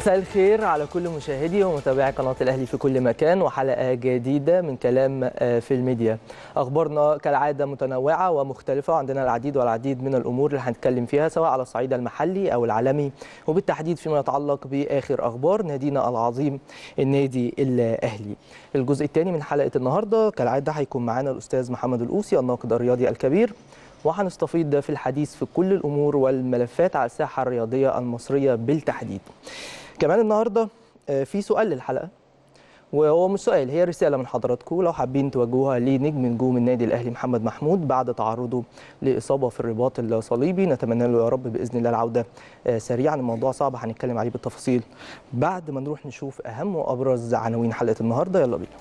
مساء الخير على كل مشاهدي ومتابعي قناة الأهلي في كل مكان وحلقة جديدة من كلام في الميديا أخبارنا كالعادة متنوعة ومختلفة وعندنا العديد والعديد من الأمور اللي هنتكلم فيها سواء على الصعيد المحلي أو العالمي وبالتحديد فيما يتعلق بآخر أخبار نادينا العظيم النادي الأهلي الجزء الثاني من حلقة النهاردة كالعادة هيكون معانا الأستاذ محمد الأوسي الناقد الرياضي الكبير وهنستفيض في الحديث في كل الامور والملفات على الساحه الرياضيه المصريه بالتحديد. كمان النهارده في سؤال للحلقه وهو مش سؤال هي رساله من حضراتكم لو حابين توجهوها لنجم نجوم النادي الاهلي محمد محمود بعد تعرضه لاصابه في الرباط الصليبي نتمنى له يا رب باذن الله العوده سريعا الموضوع صعب هنتكلم عليه بالتفاصيل بعد ما نروح نشوف اهم وابرز عناوين حلقه النهارده يلا بينا.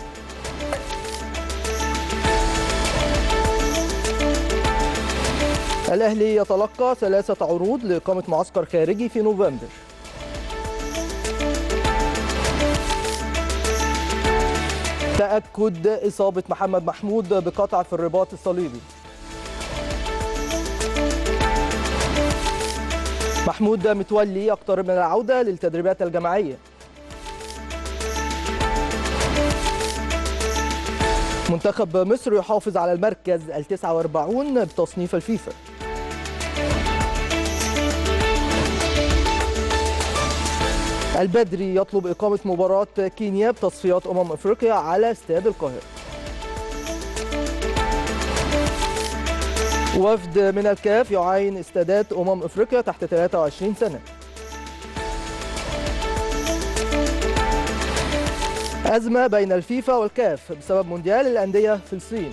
الأهلي يتلقى ثلاثة عروض لإقامة معسكر خارجي في نوفمبر تأكد إصابة محمد محمود بقطع في الرباط الصليبي محمود متولي يقترب من العودة للتدريبات الجماعية منتخب مصر يحافظ على المركز ال 49 بتصنيف الفيفا البدري يطلب إقامة مباراة كينيا بتصفيات أمم أفريقيا على استاد القاهرة وفد من الكاف يعاين استادات أمم أفريقيا تحت 23 سنة أزمة بين الفيفا والكاف بسبب مونديال الأندية في الصين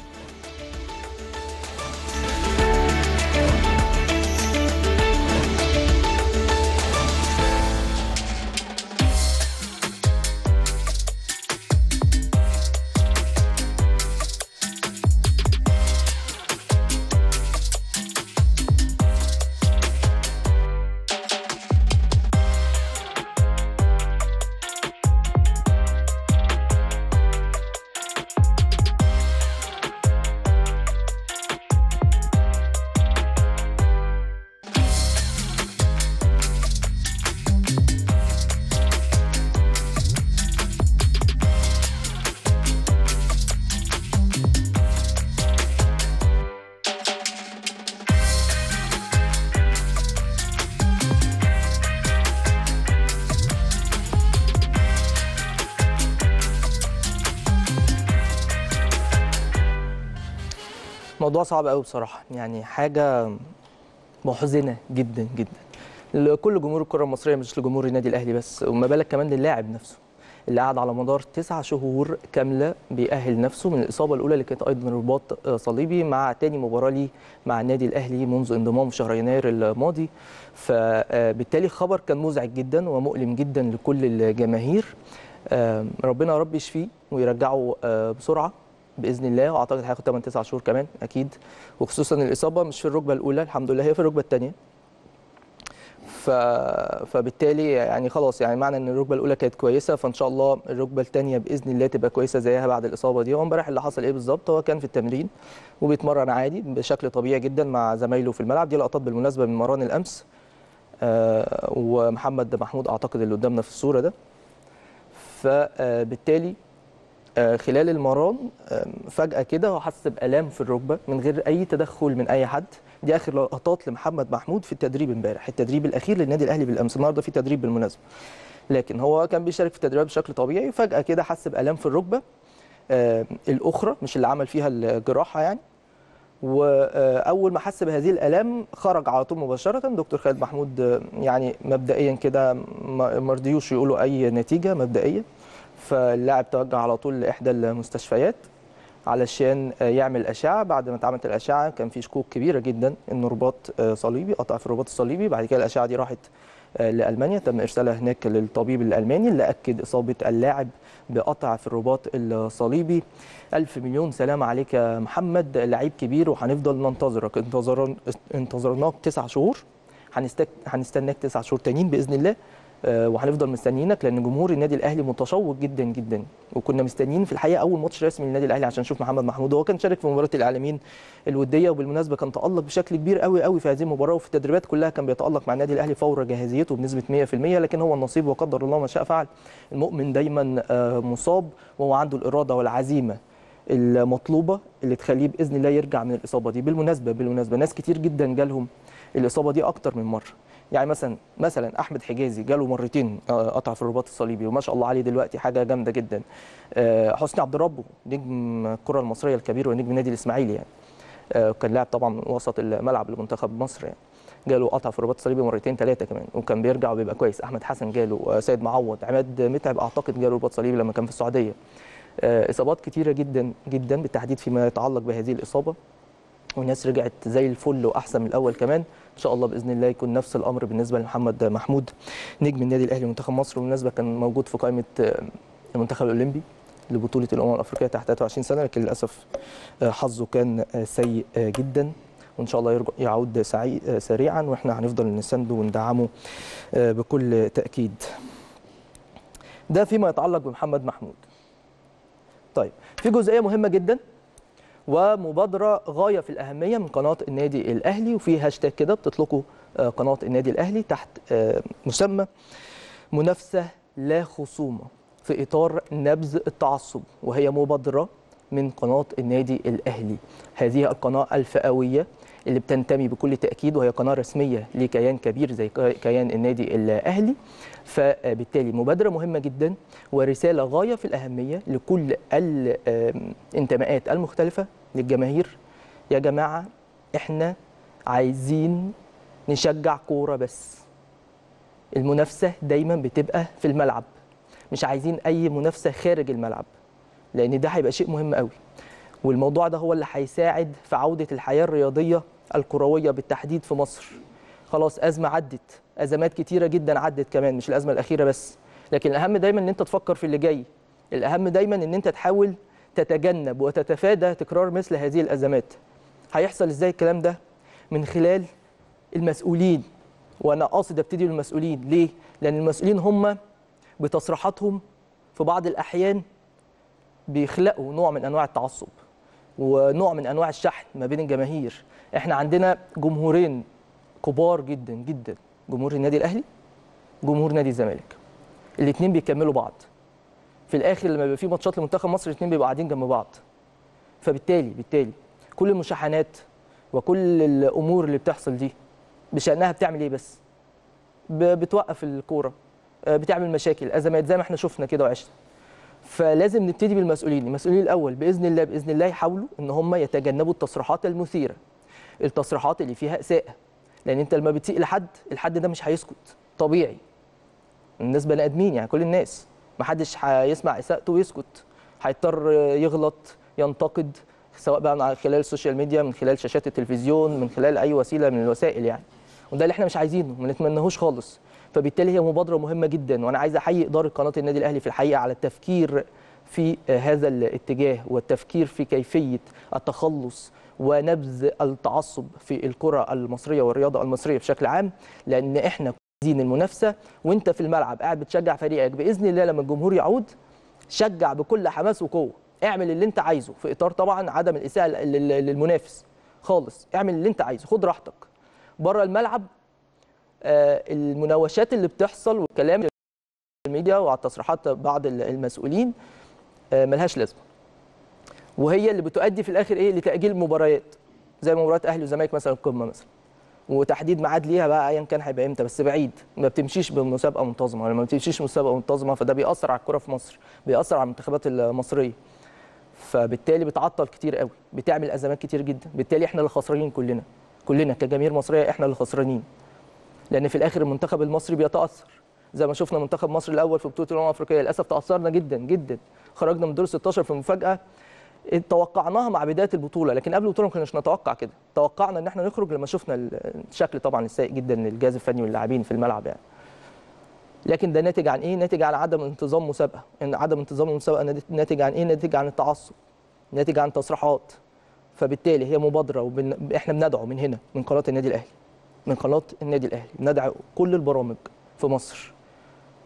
موضوع صعب قوي بصراحه يعني حاجه محزنه جدا جدا لكل جمهور الكره المصريه مش لجمهور النادي الاهلي بس وما بالك كمان للاعب نفسه اللي قعد على مدار تسعة شهور كاملة بيأهل نفسه من الإصابة الأولى اللي كانت أيضا رباط صليبي مع تاني مباراة ليه مع النادي الأهلي منذ انضمامه في شهر يناير الماضي فبالتالي خبر كان مزعج جدا ومؤلم جدا لكل الجماهير ربنا يا رب يشفيه ويرجعه بسرعة باذن الله واعتقد هياخد 8 9 شهور كمان اكيد وخصوصا الاصابه مش في الركبه الاولى الحمد لله هي في الركبه الثانيه ف... فبالتالي يعني خلاص يعني معنى ان الركبه الاولى كانت كويسه فان شاء الله الركبه الثانيه باذن الله تبقى كويسه زيها بعد الاصابه دي هو امبارح اللي حصل ايه بالظبط هو كان في التمرين وبيتمرن عادي بشكل طبيعي جدا مع زمايله في الملعب دي لقطات بالمناسبه من مران الامس آه ومحمد محمود اعتقد اللي قدامنا في الصوره ده فبالتالي خلال المران فجأة كده هو حس بآلام في الركبة من غير أي تدخل من أي حد دي آخر لقطات لمحمد محمود في التدريب امبارح التدريب الأخير للنادي الأهلي بالأمس النهارده في تدريب بالمناسبة لكن هو كان بيشارك في التدريبات بشكل طبيعي فجأة كده حس بآلام في الركبة آه الأخرى مش اللي عمل فيها الجراحة يعني واول ما حس بهذه الالام خرج على طول مباشره دكتور خالد محمود يعني مبدئيا كده ما رضيوش يقولوا اي نتيجه مبدئيه فاللاعب توجه على طول لاحدى المستشفيات علشان يعمل اشعه بعد ما اتعملت الاشعه كان في شكوك كبيره جدا ان رباط صليبي قطع في الرباط الصليبي بعد كده الاشعه دي راحت لالمانيا تم ارسالها هناك للطبيب الالماني اللي اكد اصابه اللاعب بقطع في الرباط الصليبي ألف مليون سلام عليك يا محمد لعيب كبير وهنفضل ننتظرك انتظر انتظرناك تسع شهور هنستناك تسع شهور تانيين باذن الله آه، وهنفضل مستنيينك لان جمهور النادي الاهلي متشوق جدا جدا وكنا مستنيين في الحقيقه اول ماتش رسمي للنادي الاهلي عشان نشوف محمد محمود هو كان شارك في مباراه الاعلاميين الوديه وبالمناسبه كان تالق بشكل كبير قوي قوي في هذه المباراه وفي التدريبات كلها كان بيتالق مع النادي الاهلي فور جاهزيته بنسبه 100% لكن هو النصيب وقدر الله ما شاء فعل المؤمن دايما آه، مصاب وهو عنده الاراده والعزيمه المطلوبه اللي تخليه باذن الله يرجع من الاصابه دي بالمناسبه بالمناسبه ناس كتير جدا جالهم الاصابه دي اكتر من مره يعني مثلا مثلا احمد حجازي جاله مرتين آه، قطع في الرباط الصليبي وما شاء الله عليه دلوقتي حاجه جامده جدا آه، حسني عبد ربه نجم الكره المصريه الكبير ونجم النادي الاسماعيلي يعني آه، كان لاعب طبعا وسط الملعب لمنتخب مصر يعني جاله قطع في الرباط الصليبي مرتين ثلاثه كمان وكان بيرجع وبيبقى كويس احمد حسن جاله آه، سيد معوض عماد متعب اعتقد جاله رباط صليبي لما كان في السعوديه آه، اصابات كتيره جدا جدا بالتحديد فيما يتعلق بهذه الاصابه والناس رجعت زي الفل واحسن من الاول كمان ان شاء الله باذن الله يكون نفس الامر بالنسبه لمحمد محمود نجم النادي الاهلي ومنتخب مصر بالمناسبه كان موجود في قائمه آه، المنتخب الاولمبي لبطوله الامم الافريقيه تحت 23 سنه لكن للاسف آه، حظه كان آه، سيء آه، جدا وان شاء الله يرجع يعود سعي آه، سريعا واحنا هنفضل نسنده وندعمه آه، بكل تاكيد ده فيما يتعلق بمحمد محمود طيب في جزئيه مهمه جدا ومبادره غايه في الاهميه من قناه النادي الاهلي وفي هاشتاج كده بتطلقوا آه، قناه النادي الاهلي تحت آه، مسمى منافسه لا خصومه في اطار نبذ التعصب وهي مبادره من قناه النادي الاهلي هذه القناه الفئويه اللي بتنتمي بكل تاكيد وهي قناه رسميه لكيان كبير زي كيان النادي الاهلي فبالتالي مبادره مهمه جدا ورساله غايه في الاهميه لكل الانتماءات المختلفه للجماهير يا جماعه احنا عايزين نشجع كوره بس المنافسه دايما بتبقى في الملعب مش عايزين اي منافسه خارج الملعب لان ده هيبقى شيء مهم قوي والموضوع ده هو اللي هيساعد في عوده الحياه الرياضيه الكرويه بالتحديد في مصر خلاص ازمه عدت ازمات كتيره جدا عدت كمان مش الازمه الاخيره بس لكن الاهم دايما ان انت تفكر في اللي جاي الاهم دايما ان انت تحاول تتجنب وتتفادى تكرار مثل هذه الازمات هيحصل ازاي الكلام ده من خلال المسؤولين وانا قاصد ابتدي بالمسؤولين ليه لان المسؤولين هم بتصريحاتهم في بعض الاحيان بيخلقوا نوع من انواع التعصب ونوع من انواع الشحن ما بين الجماهير احنا عندنا جمهورين كبار جدا جدا جمهور النادي الاهلي جمهور نادي الزمالك الاثنين بيكملوا بعض في الاخر لما بيبقى في ماتشات لمنتخب مصر الاثنين بيبقوا قاعدين جنب بعض فبالتالي بالتالي كل المشاحنات وكل الامور اللي بتحصل دي بشانها بتعمل ايه بس ب- بتوقف الكوره آه، بتعمل مشاكل ازمات زي ما احنا شفنا كده وعشنا فلازم نبتدي بالمسؤولين المسؤولين الاول باذن الله باذن الله يحاولوا ان هم يتجنبوا التصريحات المثيره التصريحات اللي فيها اساءه لان انت لما بتسيء لحد الحد ده مش هيسكت طبيعي الناس بني ادمين يعني كل الناس محدش هيسمع اساءته ويسكت هيضطر يغلط ينتقد سواء بقى من خلال السوشيال ميديا من خلال شاشات التلفزيون من خلال اي وسيله من الوسائل يعني وده اللي احنا مش عايزينه ما نتمناهوش خالص فبالتالي هي مبادره مهمه جدا وانا عايز احيي اداره قناه النادي الاهلي في الحقيقه على التفكير في هذا الاتجاه والتفكير في كيفيه التخلص ونبذ التعصب في الكره المصريه والرياضه المصريه بشكل عام لان احنا عايزين المنافسه وانت في الملعب قاعد بتشجع فريقك باذن الله لما الجمهور يعود شجع بكل حماس وقوه اعمل اللي انت عايزه في اطار طبعا عدم الاساءه لل- للمنافس خالص اعمل اللي انت عايزه خد راحتك بره الملعب آه، المناوشات اللي بتحصل والكلام اللي في الميديا وعلى تصريحات بعض ال- المسؤولين آه، ملهاش لازمه وهي اللي بتؤدي في الاخر ايه لتاجيل المباريات زي مباراه اهلي وزمالك مثلا القمه مثلا وتحديد ميعاد ليها بقى ايا كان هيبقى امتى بس بعيد ما بتمشيش بمسابقه منتظمه لما ما بتمشيش مسابقه منتظمه فده بيأثر على الكره في مصر بيأثر على المنتخبات المصريه فبالتالي بتعطل كتير قوي بتعمل ازمات كتير جدا بالتالي احنا اللي خسرانين كلنا كلنا كجماهير مصريه احنا اللي خسرانين لان في الاخر المنتخب المصري بيتاثر زي ما شفنا منتخب مصر الاول في بطوله الامم الافريقيه للاسف تاثرنا جدا جدا خرجنا من دور 16 في مفاجاه توقعناها مع بدايه البطوله لكن قبل البطوله ما كناش نتوقع كده توقعنا ان احنا نخرج لما شفنا الشكل طبعا السيء جدا للجهاز الفني واللاعبين في الملعب يعني لكن ده ناتج عن ايه ناتج عن عدم انتظام مسابقه ان عدم انتظام المسابقه ناتج عن ايه ناتج عن التعصب ناتج عن تصريحات فبالتالي هي مبادره وبن... احنا بندعو من هنا من قناه النادي الاهلي من قناه النادي الاهلي بندعو كل البرامج في مصر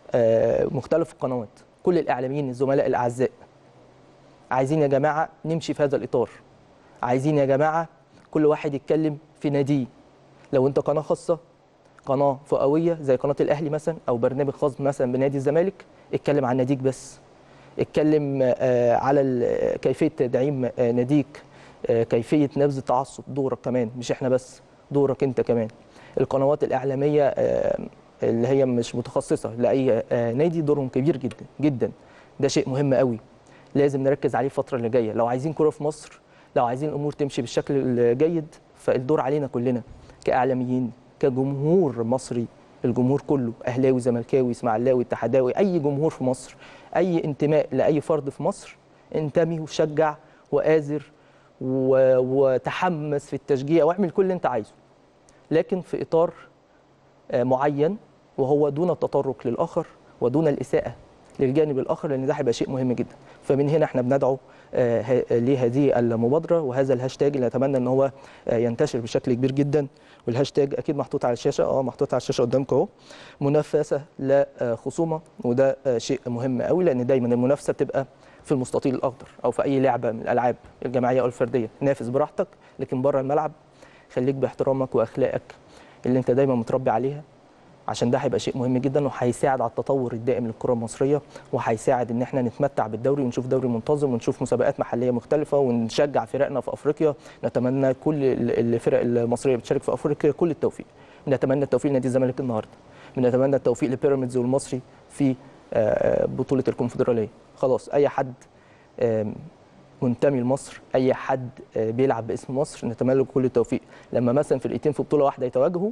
آه، مختلف القنوات كل الاعلاميين الزملاء الاعزاء عايزين يا جماعه نمشي في هذا الاطار عايزين يا جماعه كل واحد يتكلم في ناديه لو انت قناه خاصه قناه فئويه زي قناه الاهلي مثلا او برنامج خاص مثلا بنادي الزمالك اتكلم عن ناديك بس اتكلم آه، على ال- كيفيه تدعيم آه، ناديك آه، كيفيه نبذ التعصب دورك كمان مش احنا بس دورك انت كمان القنوات الاعلاميه آه، اللي هي مش متخصصه لاي آه، نادي دورهم كبير جدا جدا ده شيء مهم قوي لازم نركز عليه الفتره اللي جايه لو عايزين كوره في مصر لو عايزين الامور تمشي بالشكل الجيد فالدور علينا كلنا كاعلاميين كجمهور مصري الجمهور كله اهلاوي زملكاوي اسماعيلاوي اتحداوي اي جمهور في مصر اي انتماء لاي فرد في مصر انتمي وشجع وآزر و- وتحمس في التشجيع واعمل كل اللي انت عايزه لكن في اطار آه، معين وهو دون التطرق للاخر ودون الاساءه للجانب الاخر لان ده هيبقى شيء مهم جدا فمن هنا احنا بندعو آه، ه- لهذه المبادره وهذا الهاشتاج اللي نتمنى ان هو آه، ينتشر بشكل كبير جدا والهاشتاج اكيد محطوط على الشاشه اه محطوط على الشاشه قدامكم اهو منافسه لا آه، خصومه وده آه، شيء مهم قوي لان دايما المنافسه بتبقى في المستطيل الاخضر او في اي لعبه من الالعاب الجماعيه او الفرديه نافس براحتك لكن بره الملعب خليك باحترامك واخلاقك اللي انت دايما متربي عليها عشان ده هيبقى شيء مهم جدا وهيساعد على التطور الدائم للكره المصريه وهيساعد ان احنا نتمتع بالدوري ونشوف دوري منتظم ونشوف مسابقات محليه مختلفه ونشجع فرقنا في افريقيا نتمنى كل ال- الفرق المصريه بتشارك في افريقيا كل التوفيق نتمنى التوفيق لنادي الزمالك النهارده بنتمنى التوفيق لبيراميدز والمصري في آه، بطوله الكونفدراليه خلاص اي حد آم، منتمي لمصر اي حد آه، بيلعب باسم مصر نتمنى له كل التوفيق لما مثلا فرقتين في بطوله واحده يتواجهوا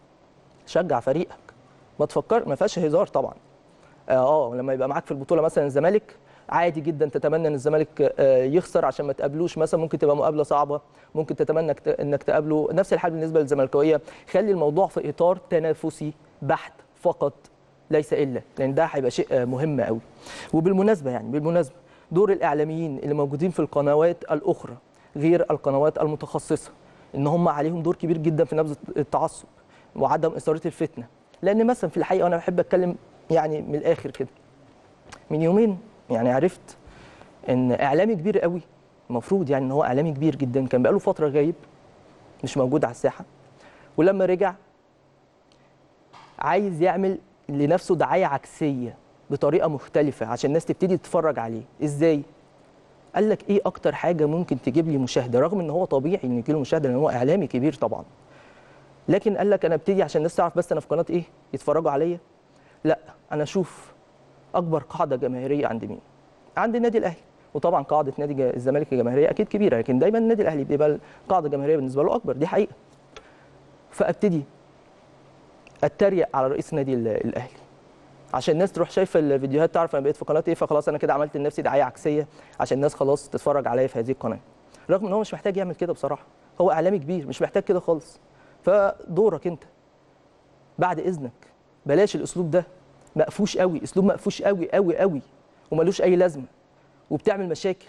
شجع فريقك ما تفكر ما فيهاش هزار طبعا اه آه، لما يبقى معاك في البطوله مثلا الزمالك عادي جدا تتمنى ان الزمالك آه، يخسر عشان ما تقابلوش مثلا ممكن تبقى مقابله صعبه ممكن تتمنى إنك- انك تقابله نفس الحال بالنسبه للزملكاويه خلي الموضوع في اطار تنافسي بحت فقط ليس الا لان ده هيبقى شيء آه، مهم قوي وبالمناسبه يعني بالمناسبه دور الاعلاميين اللي موجودين في القنوات الاخرى غير القنوات المتخصصه ان هم عليهم دور كبير جدا في نبذ التعصب وعدم اثاره الفتنه لان مثلا في الحقيقه وانا بحب اتكلم يعني من الاخر كده من يومين يعني عرفت ان اعلامي كبير قوي المفروض يعني ان هو اعلامي كبير جدا كان بقاله فتره غايب مش موجود على الساحه ولما رجع عايز يعمل لنفسه دعايه عكسيه بطريقه مختلفه عشان الناس تبتدي تتفرج عليه ازاي قال لك ايه اكتر حاجه ممكن تجيب لي مشاهده رغم ان هو طبيعي ان يجي له مشاهده لان هو اعلامي كبير طبعا لكن قال لك انا ابتدي عشان الناس تعرف بس انا في قناه ايه يتفرجوا عليا لا انا اشوف اكبر قاعده جماهيريه عند مين عند النادي الاهلي وطبعا قاعده نادي جا- الزمالك الجماهيريه اكيد كبيره لكن دايما النادي الاهلي بيبقى القاعده الجماهيريه بالنسبه له اكبر دي حقيقه فابتدي اتريق على رئيس النادي ال- الاهلي عشان الناس تروح شايفه الفيديوهات تعرف انا بقيت في قناه ايه فخلاص انا كده عملت لنفسي دعايه عكسيه عشان الناس خلاص تتفرج عليا في هذه القناه رغم ان هو مش محتاج يعمل كده بصراحه هو اعلامي كبير مش محتاج كده خالص فدورك انت بعد اذنك بلاش الاسلوب ده مقفوش قوي اسلوب مقفوش قوي قوي قوي وملوش اي لازمه وبتعمل مشاكل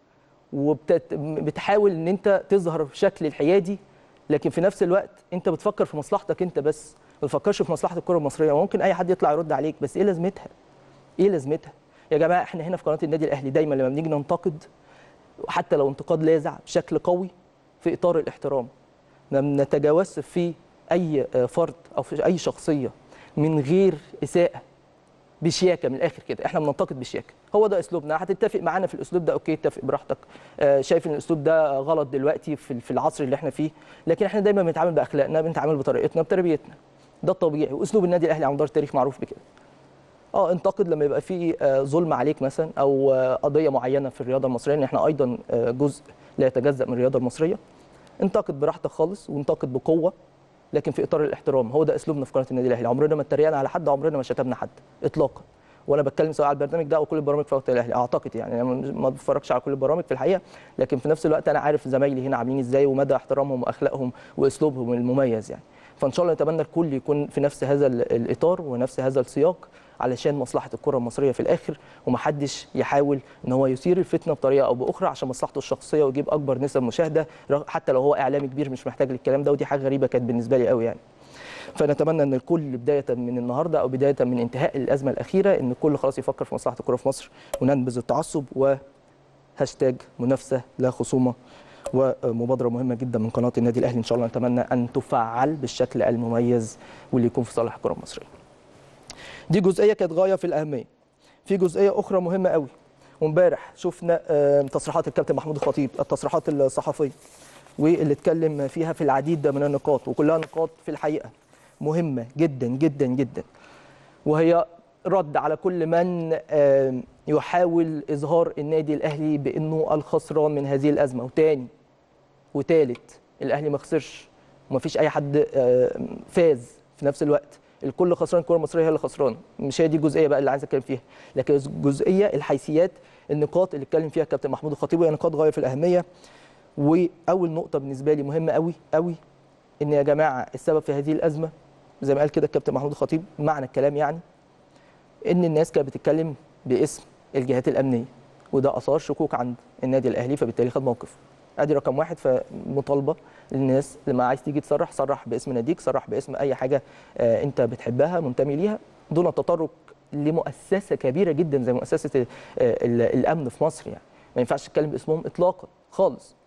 وبتحاول ان انت تظهر بشكل الحيادي لكن في نفس الوقت انت بتفكر في مصلحتك انت بس ما بتفكرش في مصلحه الكره المصريه ممكن اي حد يطلع يرد عليك بس ايه لازمتها ايه لازمتها يا جماعه احنا هنا في قناه النادي الاهلي دايما لما بنيجي ننتقد حتى لو انتقاد لاذع بشكل قوي في اطار الاحترام ما بنتجاوزش في اي آه، فرد او في اي شخصيه من غير اساءه بشياكه من الاخر كده احنا بننتقد بشياكه هو ده اسلوبنا هتتفق معانا في الاسلوب ده اوكي اتفق براحتك آه، شايف ان الاسلوب ده غلط دلوقتي في في العصر اللي احنا فيه لكن احنا دايما بنتعامل باخلاقنا بنتعامل بطريقتنا بتربيتنا ده الطبيعي واسلوب النادي الاهلي على مدار التاريخ معروف بكده اه انتقد لما يبقى في آه، ظلم عليك مثلا او آه، قضيه معينه في الرياضه المصريه لان احنا ايضا آه، جزء لا يتجزا من الرياضه المصريه انتقد براحتك خالص وانتقد بقوه لكن في اطار الاحترام هو ده اسلوبنا في قناه النادي الاهلي عمرنا ما اتريقنا على حد عمرنا ما شتمنا حد اطلاقا وانا بتكلم سواء على البرنامج ده او كل البرامج في قناه الاهلي اعتقد يعني انا ما بتفرجش على كل البرامج في الحقيقه لكن في نفس الوقت انا عارف زمايلي هنا عاملين ازاي ومدى احترامهم واخلاقهم واسلوبهم المميز يعني فان شاء الله نتمنى الكل يكون في نفس هذا ال- الاطار ونفس هذا السياق علشان مصلحه الكره المصريه في الاخر ومحدش يحاول ان هو يثير الفتنه بطريقه او باخرى عشان مصلحته الشخصيه ويجيب اكبر نسب مشاهده رغ- حتى لو هو اعلامي كبير مش محتاج للكلام ده ودي حاجه غريبه كانت بالنسبه لي قوي يعني فنتمنى ان الكل بدايه من النهارده او بدايه من انتهاء الازمه الاخيره ان الكل خلاص يفكر في مصلحه الكره في مصر وننبذ التعصب وهاشتاج منافسه لا خصومه ومبادره مهمه جدا من قناه النادي الاهلي ان شاء الله نتمنى ان تفعل بالشكل المميز واللي يكون في صالح الكره المصريه. دي جزئيه كانت غايه في الاهميه. في جزئيه اخرى مهمه قوي وامبارح شفنا آه، تصريحات الكابتن محمود الخطيب التصريحات الصحفيه واللي اتكلم فيها في العديد من النقاط وكلها نقاط في الحقيقه مهمه جدا جدا جدا وهي رد على كل من آه، يحاول اظهار النادي الاهلي بانه الخسران من هذه الازمه وتاني وتالت الاهلي ما خسرش ومفيش اي حد آه، فاز في نفس الوقت الكل خسران الكره المصريه هي اللي خسرانه مش هي دي الجزئيه بقى اللي عايز اتكلم فيها لكن الجزئيه الحيثيات النقاط اللي اتكلم فيها الكابتن محمود الخطيب وهي نقاط غايه في الاهميه واول نقطه بالنسبه لي مهمه قوي قوي ان يا جماعه السبب في هذه الازمه زي ما قال كده الكابتن محمود الخطيب معنى الكلام يعني ان الناس كانت بتتكلم باسم الجهات الامنيه وده اثار شكوك عند النادي الاهلي فبالتالي خد موقف ادي رقم واحد فمطالبه للناس لما عايز تيجي تصرح صرح باسم ناديك صرح باسم اي حاجه آه، انت بتحبها منتمي ليها دون التطرق لمؤسسه كبيره جدا زي مؤسسه آه، ال- الامن في مصر يعني ما ينفعش تتكلم باسمهم اطلاقا خالص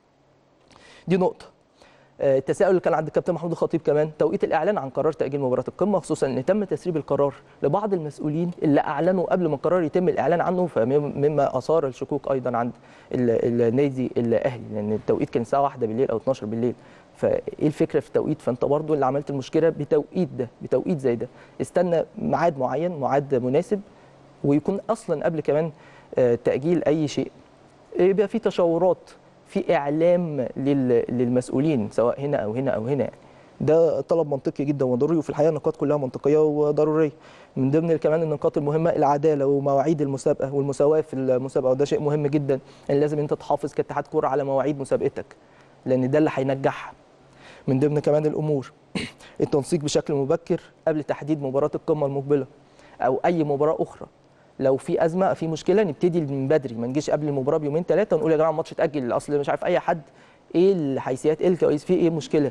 دي نقطه آه، التساؤل اللي كان عند الكابتن محمود الخطيب كمان توقيت الاعلان عن قرار تاجيل مباراه القمه خصوصا ان تم تسريب القرار لبعض المسؤولين اللي اعلنوا قبل ما القرار يتم الاعلان عنه فمما اثار الشكوك ايضا عند ال- النادي الاهلي لان التوقيت كان الساعه 1 بالليل او 12 بالليل فايه الفكره في التوقيت فانت برضو اللي عملت المشكله بتوقيت ده بتوقيت زي ده استنى ميعاد معين ميعاد مناسب ويكون اصلا قبل كمان آه، تاجيل اي شيء يبقى في تشاورات في اعلام لل- للمسؤولين سواء هنا او هنا او هنا يعني. ده طلب منطقي جدا وضروري وفي الحقيقه النقاط كلها منطقيه وضروريه من ضمن كمان النقاط المهمه العداله ومواعيد المسابقه والمساواه في المسابقه وده شيء مهم جدا ان لازم انت تحافظ كاتحاد كوره على مواعيد مسابقتك لان ده اللي هينجحها من ضمن كمان الامور التنسيق بشكل مبكر قبل تحديد مباراه القمه المقبله او اي مباراه اخرى لو في ازمه في مشكله نبتدي من بدري ما نجيش قبل المباراه بيومين ثلاثه ونقول يا جماعه الماتش اتاجل اصل مش عارف اي حد ايه الحيثيات ايه الكواليس في ايه مشكله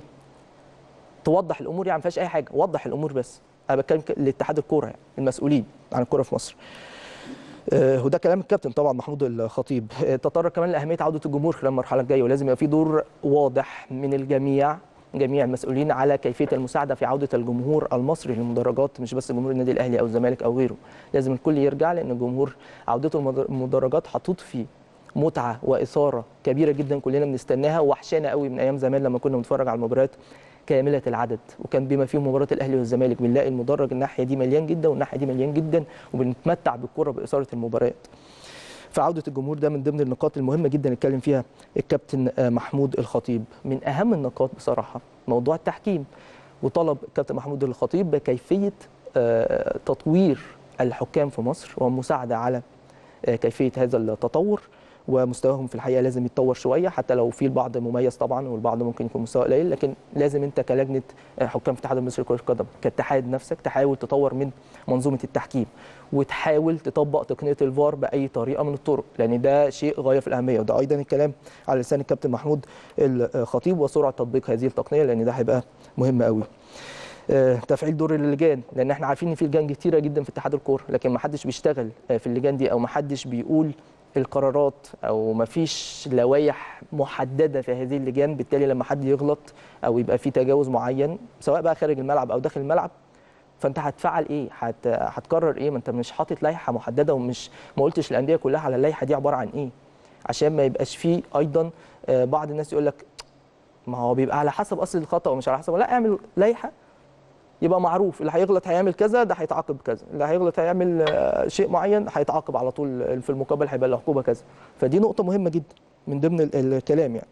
توضح الامور يعني ما فيهاش اي حاجه وضح الامور بس انا بتكلم ك- لاتحاد الكوره يعني المسؤولين عن الكوره في مصر آه، وده كلام الكابتن طبعا محمود الخطيب آه، تطرق كمان لاهميه عوده الجمهور خلال المرحله الجايه ولازم يبقى في دور واضح من الجميع جميع المسؤولين على كيفيه المساعده في عوده الجمهور المصري للمدرجات مش بس جمهور النادي الاهلي او الزمالك او غيره لازم الكل يرجع لان الجمهور عودته المدر- المدرجات هتضفي متعه واثاره كبيره جدا كلنا بنستناها وحشانا قوي من ايام زمان لما كنا بنتفرج على المباريات كامله العدد وكان بما فيهم مباراه الاهلي والزمالك بنلاقي المدرج الناحيه دي مليان جدا والناحيه دي مليان جدا وبنتمتع بالكره باثاره المباريات فعوده الجمهور ده من ضمن النقاط المهمه جدا اتكلم فيها الكابتن آه، محمود الخطيب من اهم النقاط بصراحه موضوع التحكيم وطلب الكابتن محمود الخطيب بكيفيه آه، تطوير الحكام في مصر والمساعده على آه، كيفيه هذا التطور ومستواهم في الحقيقه لازم يتطور شويه حتى لو في البعض مميز طبعا والبعض ممكن يكون مستوى قليل لكن لازم انت كلجنه آه، حكام في الاتحاد المصري لكره القدم كاتحاد نفسك تحاول تطور من منظومه التحكيم وتحاول تطبق تقنيه الفار باي طريقه من الطرق لان ده شيء غايه في الاهميه وده ايضا الكلام على لسان الكابتن محمود الخطيب وسرعه تطبيق هذه التقنيه لان ده هيبقى مهم قوي آه، تفعيل دور اللجان لان احنا عارفين ان في لجان كتيره جدا في اتحاد الكوره لكن ما حدش بيشتغل آه، في اللجان دي او ما حدش بيقول القرارات او ما فيش لوائح محدده في هذه اللجان بالتالي لما حد يغلط او يبقى في تجاوز معين سواء بقى خارج الملعب او داخل الملعب فانت هتفعل ايه هت... هتقرر ايه ما انت مش حاطط لائحه محدده ومش ما قلتش الانديه كلها على اللائحه دي عباره عن ايه عشان ما يبقاش فيه ايضا آه، بعض الناس يقول لك ما هو بيبقى على حسب اصل الخطا ومش على حسب لا اعمل لائحه يبقى معروف اللي هيغلط هيعمل كذا ده هيتعاقب كذا اللي هيغلط هيعمل آه، شيء معين هيتعاقب على طول في المقابل هيبقى له عقوبه كذا فدي نقطه مهمه جدا من ضمن ال- الكلام يعني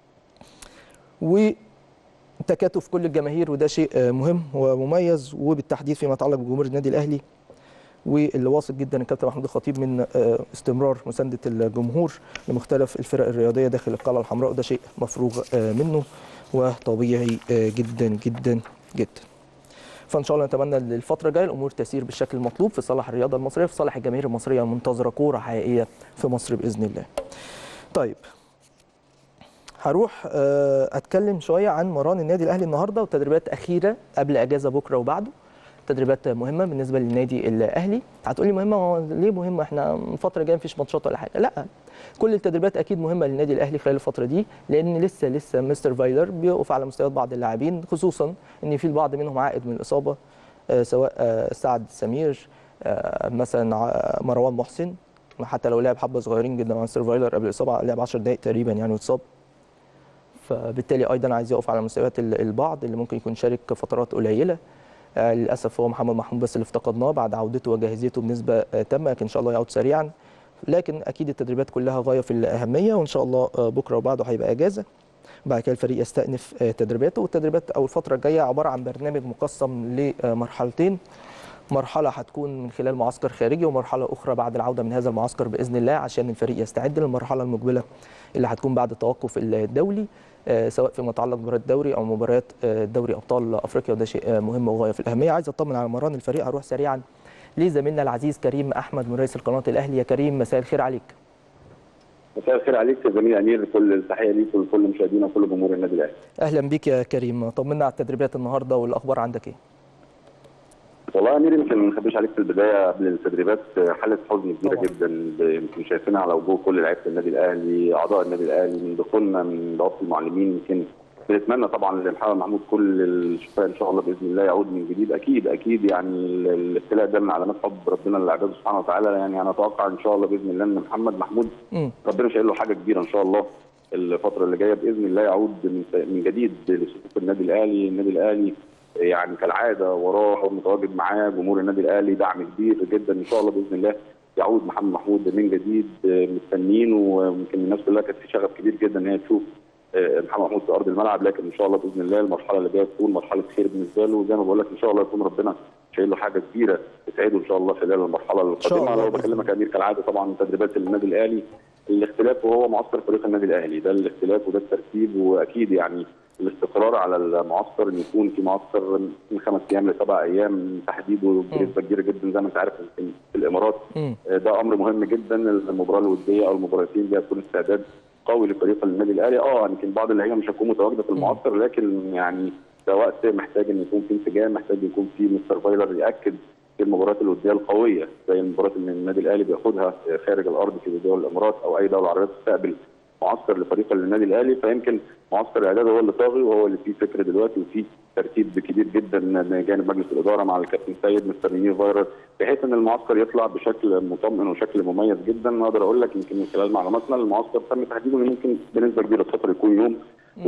وتكاتف كل الجماهير وده شيء آه، مهم ومميز وبالتحديد فيما يتعلق بجمهور النادي الاهلي واللي واثق جدا الكابتن محمود الخطيب من آه، استمرار مسانده الجمهور لمختلف الفرق الرياضيه داخل القلعه الحمراء وده شيء مفروغ آه، منه وطبيعي آه، جدا جدا جدا فان شاء الله نتمنى للفتره الجايه الامور تسير بالشكل المطلوب في صالح الرياضه المصريه في صالح الجماهير المصريه المنتظره كوره حقيقيه في مصر باذن الله. طيب هروح آه، اتكلم شويه عن مران النادي الاهلي النهارده وتدريبات اخيره قبل اجازه بكره وبعده تدريبات مهمه بالنسبه للنادي الاهلي هتقولي مهمه هو ليه مهمه احنا الفتره الجايه مفيش ماتشات ولا حاجه لا كل التدريبات اكيد مهمه للنادي الاهلي خلال الفتره دي لان لسه لسه مستر فايلر بيقف على مستويات بعض اللاعبين خصوصا ان في البعض منهم عائد من الاصابه آه، سواء آه، سعد سمير آه، مثلا ع- مروان محسن حتى لو لعب حبه صغيرين جدا مع مستر فايلر قبل الاصابه لعب 10 دقائق تقريبا يعني واتصاب فبالتالي ايضا عايز يقف على مستويات ال- البعض اللي ممكن يكون شارك فترات قليله آه، للاسف هو محمد محمود بس اللي افتقدناه بعد عودته وجاهزيته بنسبه آه، تامه لكن ان شاء الله يعود سريعا لكن اكيد التدريبات كلها غايه في الاهميه وان شاء الله آه، بكره وبعده هيبقى اجازه بعد كده الفريق يستأنف آه، تدريباته والتدريبات او الفتره الجايه عباره عن برنامج مقسم لمرحلتين مرحله هتكون من خلال معسكر خارجي ومرحله اخرى بعد العوده من هذا المعسكر باذن الله عشان الفريق يستعد للمرحله المقبله اللي هتكون بعد التوقف الدولي آه، سواء فيما يتعلق بمباريات الدوري او مباريات آه، دوري ابطال افريقيا وده شيء آه، مهم وغايه في الاهميه عايز اطمن على مران الفريق هروح سريعا لزميلنا العزيز كريم احمد من رئيس القناه الاهلي يا كريم مساء الخير عليك مساء الخير عليك يا زميلي امير كل التحيه ليك ولكل مشاهدينا وكل جمهور النادي الاهلي. اهلا بك يا كريم طمنا على التدريبات النهارده والاخبار عندك ايه والله يا امير يمكن ما نخبيش عليك في البدايه قبل التدريبات حاله حزن كبيره طبعا. جدا يمكن شايفينها على وجوه كل لعيبه النادي الاهلي اعضاء النادي الاهلي من دخولنا من بوابه المعلمين يمكن بنتمنى طبعا لمحمد محمود كل الشفاء ان شاء الله باذن الله يعود من جديد اكيد اكيد يعني ال- الابتلاء ده من علامات حب ربنا للعباد سبحانه وتعالى يعني انا اتوقع ان شاء الله باذن الله ان محمد محمود مم. ربنا شايل له حاجه كبيره ان شاء الله الفتره اللي جايه باذن الله يعود من من جديد لصفوف النادي الاهلي، النادي الاهلي يعني كالعاده وراه متواجد معاه جمهور النادي الاهلي دعم كبير جدا ان شاء الله باذن الله يعود محمد محمود من جديد مستنيين ويمكن الناس كلها كانت في شغف كبير جدا ان هي تشوف محمد محمود في ارض الملعب لكن ان شاء الله باذن الله المرحله اللي جايه تكون مرحله خير بالنسبه له وزي ما بقول لك ان شاء الله يكون ربنا شايل له حاجه كبيره تسعده ان شاء الله خلال المرحله شاء القادمه الله لو بإذن بكلمك يا امير كالعاده طبعا تدريبات النادي الاهلي الاختلاف وهو معسكر فريق النادي الاهلي ده الاختلاف وده الترتيب واكيد يعني الاستقرار على المعسكر ان يكون في معسكر من خمس ايام لسبع ايام تحديده بنسبه كبيره جدا زي ما انت عارف يمكن في الامارات مم. ده امر مهم جدا المباراه الوديه او المباراتين دي هتكون استعداد قوي لفريق النادي الاهلي اه يمكن بعض اللعيبه مش هتكون متواجده في المعسكر لكن يعني ده وقت محتاج ان يكون في انسجام محتاج يكون في مستر فايلر ياكد في المباريات الوديه القويه زي المباريات اللي النادي الاهلي بياخدها خارج الارض في دول الامارات او اي دوله عربيه تستقبل معسكر لفريق النادي الاهلي فيمكن معسكر الاعداد هو اللي طاغي وهو اللي فيه فكر دلوقتي وفيه ترتيب كبير جدا من جانب مجلس الاداره مع الكابتن سيد مستر نير فايرر بحيث ان المعسكر يطلع بشكل مطمئن وشكل مميز جدا اقدر اقول لك يمكن من خلال معلوماتنا المعسكر تم تحديده إن ممكن بنسبه كبيره السفر يكون يوم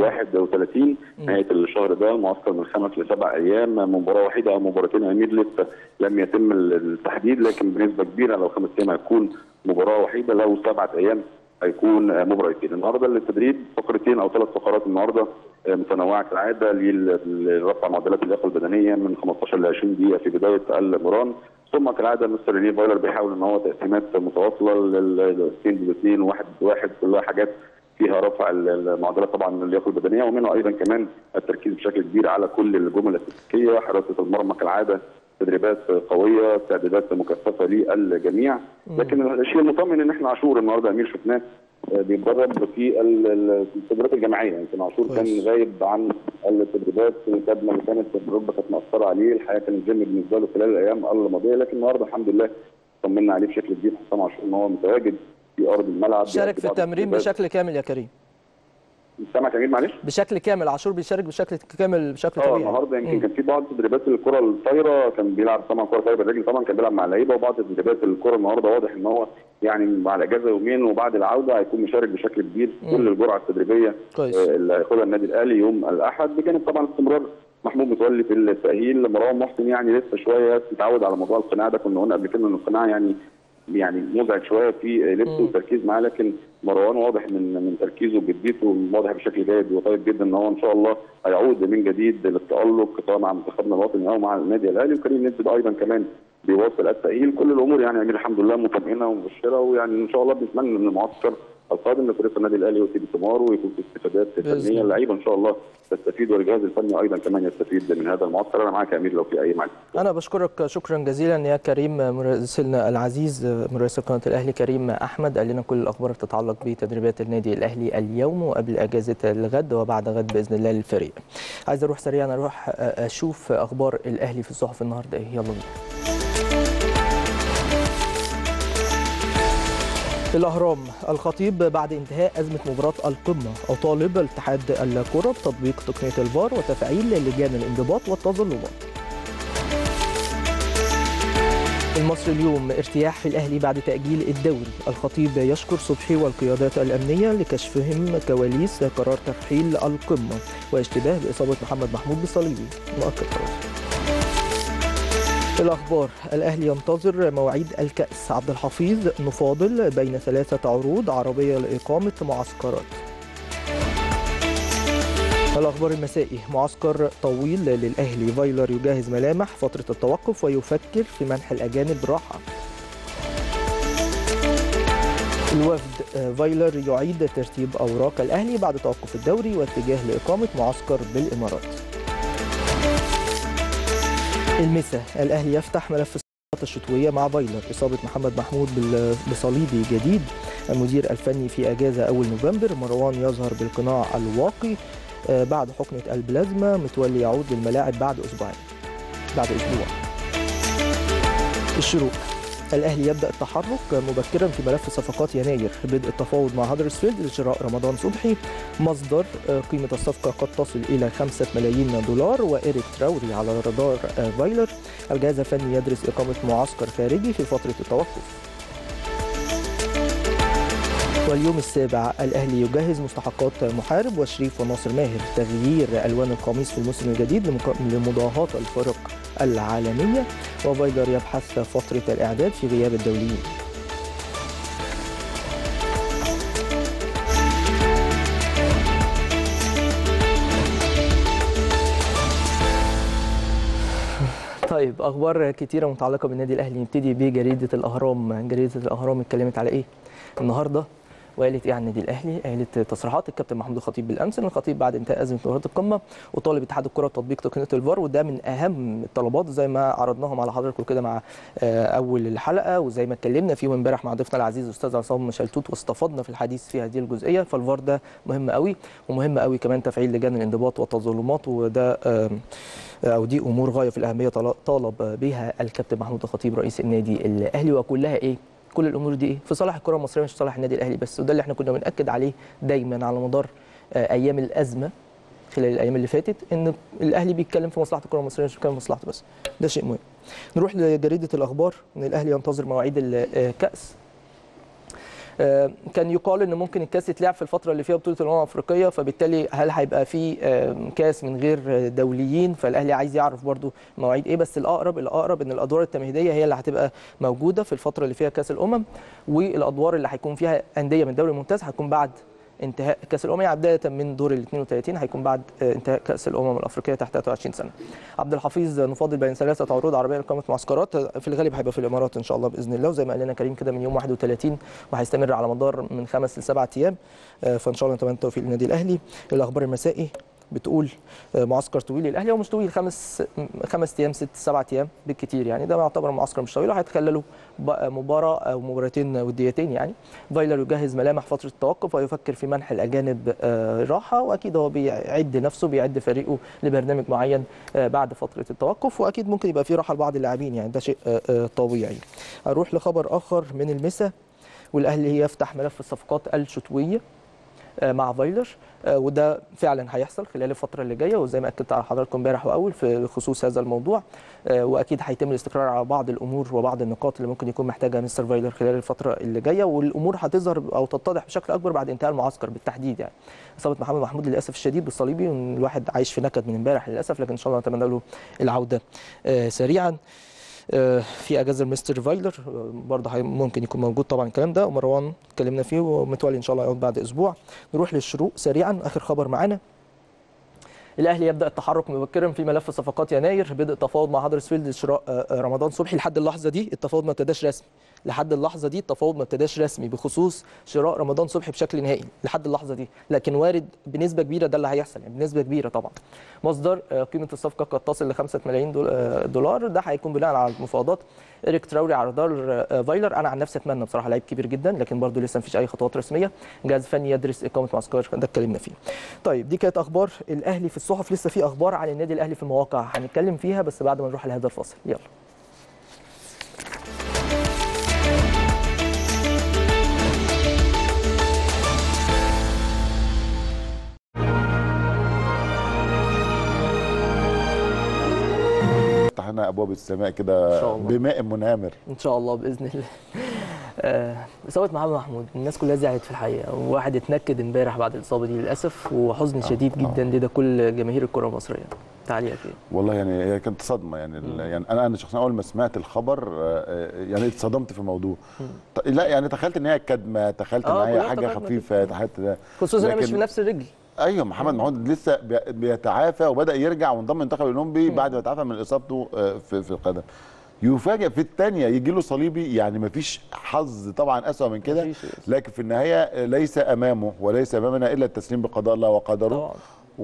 31 نهايه الشهر ده المعسكر من خمس لسبع ايام مباراه واحده او مباراتين امير لسه لم يتم التحديد لكن بنسبه كبيره لو خمس ايام هيكون مباراه وحيده لو سبعه ايام هيكون مباراتين النهارده التدريب فقرتين او ثلاث فقرات النهارده متنوعه كالعاده لرفع معدلات اللياقه البدنيه من 15 ل 20 دقيقه في بدايه المران ثم كالعاده مستر ريني فايلر بيحاول ان هو تقسيمات متواصله للاثنين بالاثنين واحد بواحد كلها حاجات فيها رفع المعدلات طبعا اللياقه البدنيه ومنها ايضا كمان التركيز بشكل كبير على كل الجمل التكتيكيه حراسه المرمى كالعاده تدريبات قويه استعدادات مكثفه للجميع لكن الشيء المطمئن ان احنا عاشور النهارده امير شفناه بيتدرب في التدريبات الجماعيه يمكن عاشور كان غايب عن التدريبات الكدمه اللي كانت الركبه كانت مأثره عليه الحياه كان الجيم بالنسبه له خلال الايام الماضيه لكن النهارده الحمد لله طمنا عليه بشكل كبير حسام عاشور ان هو متواجد في ارض الملعب شارك في التمرين بشكل كامل يا كريم سامعك يا امير معلش بشكل كامل عاشور بيشارك بشكل كامل بشكل اه طبيعي النهارده يمكن كان في بعض تدريبات الكره الطايره كان بيلعب طبعا كره طايره بالرجل طبعا كان بيلعب مع اللعيبه وبعض تدريبات الكره النهارده واضح ان هو يعني مع الاجازه يومين وبعد العوده هيكون مشارك بشكل كبير في كل الجرعه التدريبيه كويس. آه، اللي هياخدها النادي الاهلي يوم الاحد بجانب طبعا استمرار محمود متولي في التاهيل مروان محسن يعني لسه شويه متعود على موضوع القناع ده كنا قلنا قبل كده ان القناع يعني يعني مزعج شويه في لبسه والتركيز معاه لكن مروان واضح من من تركيزه وجديته واضح بشكل جيد وطيب جدا ان هو ان شاء الله هيعود من جديد للتالق سواء مع منتخبنا الوطني او مع النادي الاهلي وكريم نسبت ايضا كمان بيواصل التاهيل كل الامور يعني امير الحمد لله مطمئنه ومبشره ويعني ان شاء الله بنتمنى ان المعسكر القادم لفريق النادي الاهلي يؤتي بثماره ويكون في استفادات بإذن فنيه الله. اللعيبه ان شاء الله تستفيد والجهاز الفني ايضا كمان يستفيد من هذا المعسكر انا معاك يا امير لو في اي معلومه انا بشكرك شكرا جزيلا يا كريم مراسلنا العزيز مراسل قناه الاهلي كريم احمد قال لنا كل الاخبار تتعلق بتدريبات النادي الاهلي اليوم وقبل اجازه الغد وبعد غد باذن الله للفريق عايز اروح سريعا اروح اشوف اخبار الاهلي في الصحف النهارده ايه يلا بينا الأهرام الخطيب بعد انتهاء أزمة مباراة القمة أطالب اتحاد الكرة بتطبيق تقنية الفار وتفعيل لجان الانضباط والتظلمات المصري اليوم ارتياح في الأهلي بعد تأجيل الدوري الخطيب يشكر صبحي والقيادات الأمنية لكشفهم كواليس قرار ترحيل القمة واشتباه بإصابة محمد محمود بالصليبي مؤكد خلاص الأخبار الأهلي ينتظر مواعيد الكأس عبد الحفيظ نفاضل بين ثلاثة عروض عربية لإقامة معسكرات الأخبار المسائي معسكر طويل للأهلي فايلر يجهز ملامح فترة التوقف ويفكر في منح الأجانب راحة الوفد فايلر يعيد ترتيب أوراق الأهلي بعد توقف الدوري واتجاه لإقامة معسكر بالإمارات المسا الأهلي يفتح ملف الصفقات الشتوية مع فايلر إصابة محمد محمود بصليبي جديد المدير الفني في أجازة أول نوفمبر مروان يظهر بالقناع الواقي بعد حقنة البلازما متولي يعود للملاعب بعد أسبوعين بعد أسبوع الشروق الأهلي يبدأ التحرك مبكرا في ملف صفقات يناير بدء التفاوض مع هدرسفيلد لشراء رمضان صبحي مصدر قيمة الصفقة قد تصل إلى 5 ملايين دولار وإيريك تراوري على رادار فايلر الجهاز الفني يدرس إقامة معسكر خارجي في فترة التوقف واليوم السابع الأهلي يجهز مستحقات محارب وشريف وناصر ماهر تغيير ألوان القميص في الموسم الجديد لمضاهاة الفرق العالمية وفايلر يبحث فترة الإعداد في غياب الدوليين طيب اخبار كتيره متعلقه بالنادي الاهلي نبتدي بجريده الاهرام جريده الاهرام اتكلمت على ايه النهارده وقالت ايه عن النادي الاهلي؟ قالت تصريحات الكابتن محمود الخطيب بالامس ان الخطيب بعد انتهاء ازمه مباراه القمه وطالب اتحاد الكره بتطبيق تقنيه الفار وده من اهم الطلبات زي ما عرضناهم على حضراتكم كده مع اول الحلقه وزي ما اتكلمنا فيهم امبارح مع ضيفنا العزيز الاستاذ عصام شلتوت واستفدنا في الحديث في هذه الجزئيه فالفار ده مهم قوي ومهم قوي كمان تفعيل لجان الانضباط والتظلمات وده او دي امور غايه في الاهميه طالب بها الكابتن محمود الخطيب رئيس النادي الاهلي وكلها ايه؟ كل الامور دي ايه في صالح الكره المصريه مش في صالح النادي الاهلي بس وده اللي احنا كنا بناكد عليه دايما على مدار ايام الازمه خلال الايام اللي فاتت ان الاهلي بيتكلم في مصلحه الكره المصريه مش بيتكلم في مصلحته بس ده شيء مهم نروح لجريده الاخبار ان الاهلي ينتظر مواعيد الكاس كان يقال ان ممكن الكاس يتلعب في الفتره اللي فيها بطوله الامم الافريقيه فبالتالي هل هيبقى في كاس من غير دوليين فالاهلي عايز يعرف برضو مواعيد ايه بس الاقرب الاقرب ان الادوار التمهيديه هي اللي هتبقى موجوده في الفتره اللي فيها كاس الامم والادوار اللي هيكون فيها انديه من الدوري الممتاز هتكون بعد انتهاء كاس الامم يعني بدايه من دور ال 32 هيكون بعد انتهاء كاس الامم الافريقيه تحت 23 سنه. عبد الحفيظ نفاضل بين ثلاثه عروض عربيه لاقامه معسكرات في الغالب هيبقى في الامارات ان شاء الله باذن الله وزي ما قال لنا كريم كده من يوم 31 وهيستمر على مدار من خمس لسبعة ايام فان شاء الله نتمنى التوفيق للنادي الاهلي. الاخبار المسائي بتقول معسكر طويل للاهلي هو مش طويل خمس خمس ايام ست سبع ايام بالكثير يعني ده يعتبر معسكر مش طويل وهيتخللوا مباراه او مباراتين وديتين يعني فايلر يجهز ملامح فتره التوقف ويفكر في منح الاجانب راحه واكيد هو بيعد نفسه بيعد فريقه لبرنامج معين بعد فتره التوقف واكيد ممكن يبقى في راحه لبعض اللاعبين يعني ده شيء طبيعي اروح لخبر اخر من المسا والاهلي يفتح ملف الصفقات الشتويه مع فايلر وده فعلا هيحصل خلال الفتره اللي جايه وزي ما اكدت على حضراتكم امبارح واول في خصوص هذا الموضوع واكيد هيتم الاستقرار على بعض الامور وبعض النقاط اللي ممكن يكون محتاجها مستر فايلر خلال الفتره اللي جايه والامور هتظهر او تتضح بشكل اكبر بعد انتهاء المعسكر بالتحديد يعني اصابه محمد محمود للاسف الشديد بالصليبي الواحد عايش في نكد من امبارح للاسف لكن ان شاء الله نتمنى له العوده سريعا في اجازه المستر فايلر برضه ممكن يكون موجود طبعا الكلام ده ومروان اتكلمنا فيه ومتولي ان شاء الله يعود بعد اسبوع نروح للشروق سريعا اخر خبر معانا الاهلي يبدا التحرك مبكرا في ملف صفقات يناير بدء تفاوض مع هدرسفيلد لشراء رمضان صبحي لحد اللحظه دي التفاوض ما ابتداش رسمي لحد اللحظه دي التفاوض ما ابتداش رسمي بخصوص شراء رمضان صبحي بشكل نهائي لحد اللحظه دي لكن وارد بنسبه كبيره ده اللي هيحصل يعني بنسبه كبيره طبعا مصدر آه، قيمه الصفقه قد تصل ل 5 ملايين دول- آه، دولار ده هيكون بناء على المفاوضات اريك تراوري على رادار آه، فايلر انا عن نفسي اتمنى بصراحه لعيب كبير جدا لكن برضه لسه مفيش اي خطوات رسميه جهاز فني يدرس اقامه معسكر ده اتكلمنا فيه طيب دي كانت اخبار الاهلي في الصحف لسه في اخبار عن النادي الاهلي في المواقع هنتكلم فيها بس بعد ما نروح لهذا الفاصل يلا فتحنا ابواب السماء كده إن شاء الله. بماء منهمر ان شاء الله باذن الله آه، اصابه محمد محمود الناس كلها زعلت في الحقيقه وواحد اتنكد امبارح بعد الاصابه دي للاسف وحزن شديد جدا لدى كل جماهير الكره المصريه تعليقك ايه والله يعني هي كانت صدمه يعني ال- يعني انا انا شخصيا اول ما سمعت الخبر آه، آه، يعني اتصدمت في الموضوع ط- لا يعني تخيلت ان هي كدمه تخيلت ان آه، هي كلنا حاجه افتكرنا خفيفه تخيلت ده خصوصا انها مش لكن- في نفس الرجل ايوه محمد محمود لسه بي- بيتعافى وبدا يرجع وانضم منتخب الاولمبي بعد ما تعافى من اصابته آه، في في القدم يفاجئ في الثانيه يجي له صليبي يعني مفيش حظ طبعا اسوء من كده مفيش. لكن في النهايه آه، ليس امامه وليس امامنا الا التسليم بقضاء الله وقدره طبعا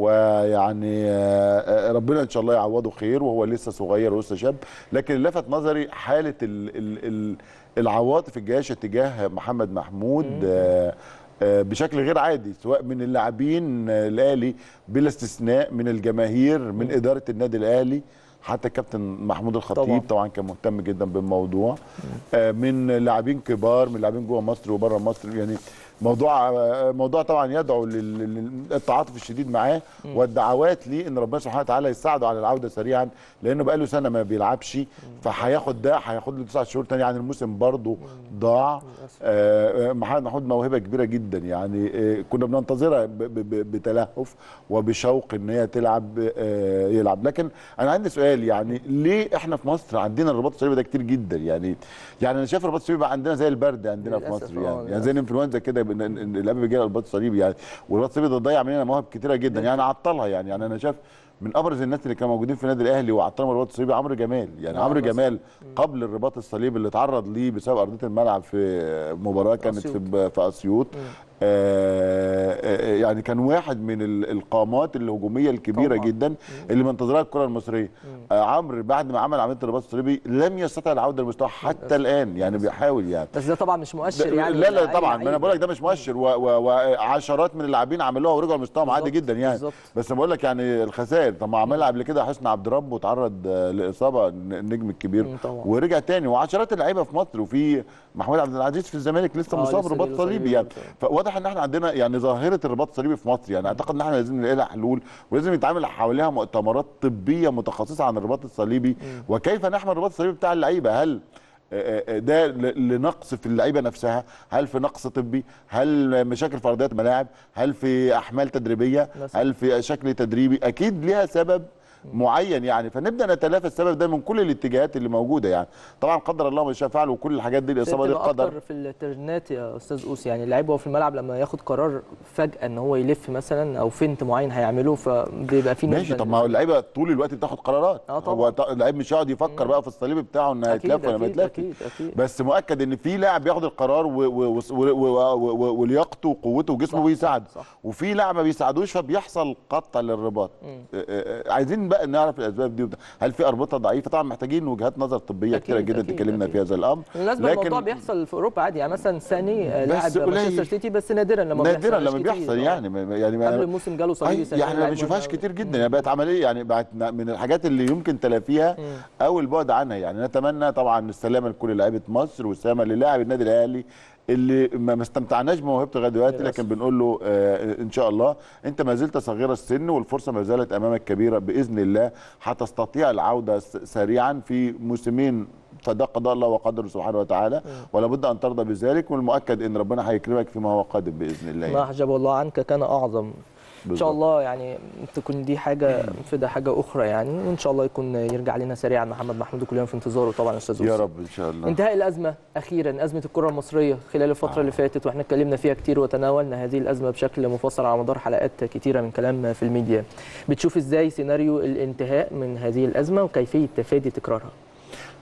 ويعني آه، آه، ربنا ان شاء الله يعوضه خير وهو لسه صغير ولسه شاب لكن اللي لفت نظري حاله ال ال ال العواطف الجياشه تجاه محمد محمود آه، آه، بشكل غير عادي سواء من اللاعبين آه، الاهلي بلا استثناء من الجماهير من اداره النادي الاهلي حتى الكابتن محمود الخطيب طبعاً. طبعا, طبعا كان مهتم جدا بالموضوع آه، من لاعبين كبار من لاعبين جوه مصر وبره مصر يعني موضوع آه، موضوع طبعا يدعو لل- لل- للتعاطف الشديد معاه والدعوات ليه ان ربنا سبحانه وتعالى يساعده على العوده سريعا لانه بقى له سنه ما بيلعبش فهياخد ده هياخد له تسع شهور تاني يعني الموسم برضه ضاع آه، آه، محمد محمود موهبه كبيره جدا يعني آه، كنا بننتظرها ب- ب- ب- بتلهف وبشوق ان هي تلعب آه، يلعب لكن انا عندي سؤال يعني ليه احنا في مصر عندنا الرباط الصليبي ده كتير جدا يعني يعني انا شايف الرباط الصليبي بقى عندنا زي البرد عندنا في للأسف، مصر آه، يعني, يعني للأسف. زي الانفلونزا كده بن- إن- إن الاب بيجي الرباط الصليبي يعني والرباط الصليبي ده ضيع مننا مواهب كتيره جدا يعني عطلها يعني يعني انا شايف من ابرز الناس اللي كانوا موجودين في النادي الاهلي وعطلهم الرباط الصليبي عمرو جمال يعني آه، عمرو بس. جمال قبل الرباط الصليبي اللي اتعرض ليه بسبب ارضيه الملعب في مباراه كانت أسيوط. في في اسيوط آه، آه، يعني كان واحد من ال- القامات الهجوميه الكبيره طبعاً. جدا اللي منتظرها الكره المصريه آه، عمرو بعد ما عمل عمليه الرباط الصليبي لم يستطع العوده لمستواه حتى الان يعني بيحاول يعني بس ده طبعا مش مؤشر يعني لا لا لأي طبعا ما انا لعيب. بقول لك ده مش مؤشر و- و- وعشرات من اللاعبين عملوها ورجعوا لمستواهم عادي بالظبط، جدا يعني بالظبط. بس بقول لك يعني الخسائر طب ما عملها قبل كده حسني عبد رب وتعرض آه، لاصابه النجم الكبير مم، طبعا. ورجع تاني وعشرات اللعيبه في مصر وفي محمود عبد العزيز في الزمالك لسه آه، مصاب لسه رباط جاله صليبي صليبي يعني برضه. فواضح ان احنا عندنا يعني ظاهره الرباط الصليبي في مصر يعني اعتقد ان احنا لازم نلاقي لها حلول ولازم يتعمل حواليها مؤتمرات طبيه متخصصه عن الرباط الصليبي وكيف نحمي الرباط الصليبي بتاع اللعيبه هل آه، آه، ده ل- لنقص في اللعيبه نفسها هل في نقص طبي هل مشاكل في ارضيات ملاعب هل في احمال تدريبيه مثلاً. هل في شكل تدريبي اكيد ليها سبب معين يعني فنبدا نتلافى السبب ده من كل الاتجاهات اللي موجوده يعني طبعا قدر الله ما شاء فعل وكل الحاجات دي الاصابه دي بتبقى قدر اكتر في الترنات يا استاذ اوس يعني اللعيب وهو في الملعب لما ياخد قرار فجاه ان هو يلف مثلا او فنت معين هيعمله فبيبقى في ماشي نسبة طب ما هو اللعيبه طول الوقت بتاخد قرارات آه طبعاً. هو ط- اللعيب مش هيقعد يفكر بقى في الصليب بتاعه انه أكيد، هيتلف ولا ما أكيد، يتلفش أكيد، أكيد. بس مؤكد ان في لاعب بياخد القرار و- و- و- و- و- و- ولياقته وقوته وجسمه صح، بيساعده صح. وفي لاعب ما بيساعدوش فبيحصل قطع للرباط آه، آه، عايزين بقى نعرف الاسباب دي وده. هل في اربطه ضعيفه طبعا محتاجين وجهات نظر طبيه أكيد، كتيره جدا أكيد، تكلمنا أكيد. في هذا الامر بالمناسبه الموضوع بيحصل في اوروبا عادي يعني مثلا ساني آه، لاعب قليل. مانشستر سيتي بس نادرا لما نادرا بيحصلش لما كتير. بيحصل آه. يعني ما- يعني ما- قبل الموسم جاله صليبي أي سنتين يعني ما لعيب بنشوفهاش مهم كتير جدا يعني بقت عمليه يعني بقت من الحاجات اللي يمكن تلافيها او البعد عنها يعني نتمنى طبعا السلامه لكل لعيبه مصر والسلامه للاعب النادي الاهلي اللي ما ما استمتعناش بموهبته لغايه دلوقتي للأسف. لكن بنقول له آه ان شاء الله انت ما زلت صغير السن والفرصه ما زالت امامك كبيره باذن الله هتستطيع العوده س- سريعا في موسمين فده قضاء الله وقدره سبحانه وتعالى ولا بد ان ترضى بذلك والمؤكد ان ربنا هيكرمك فيما هو قادم باذن الله ما يعني. حجب الله عنك كان اعظم ان بالظبط. شاء الله يعني تكون دي حاجه فدا حاجه اخرى يعني وان شاء الله يكون يرجع لنا سريعا محمد محمود وكلنا في انتظاره طبعا يا استاذ يا أوس. رب ان شاء الله انتهاء الازمه اخيرا ازمه الكره المصريه خلال الفتره اللي فاتت واحنا اتكلمنا فيها كتير وتناولنا هذه الازمه بشكل مفصل على مدار حلقات كتيره من كلام في الميديا بتشوف ازاي سيناريو الانتهاء من هذه الازمه وكيفيه تفادي تكرارها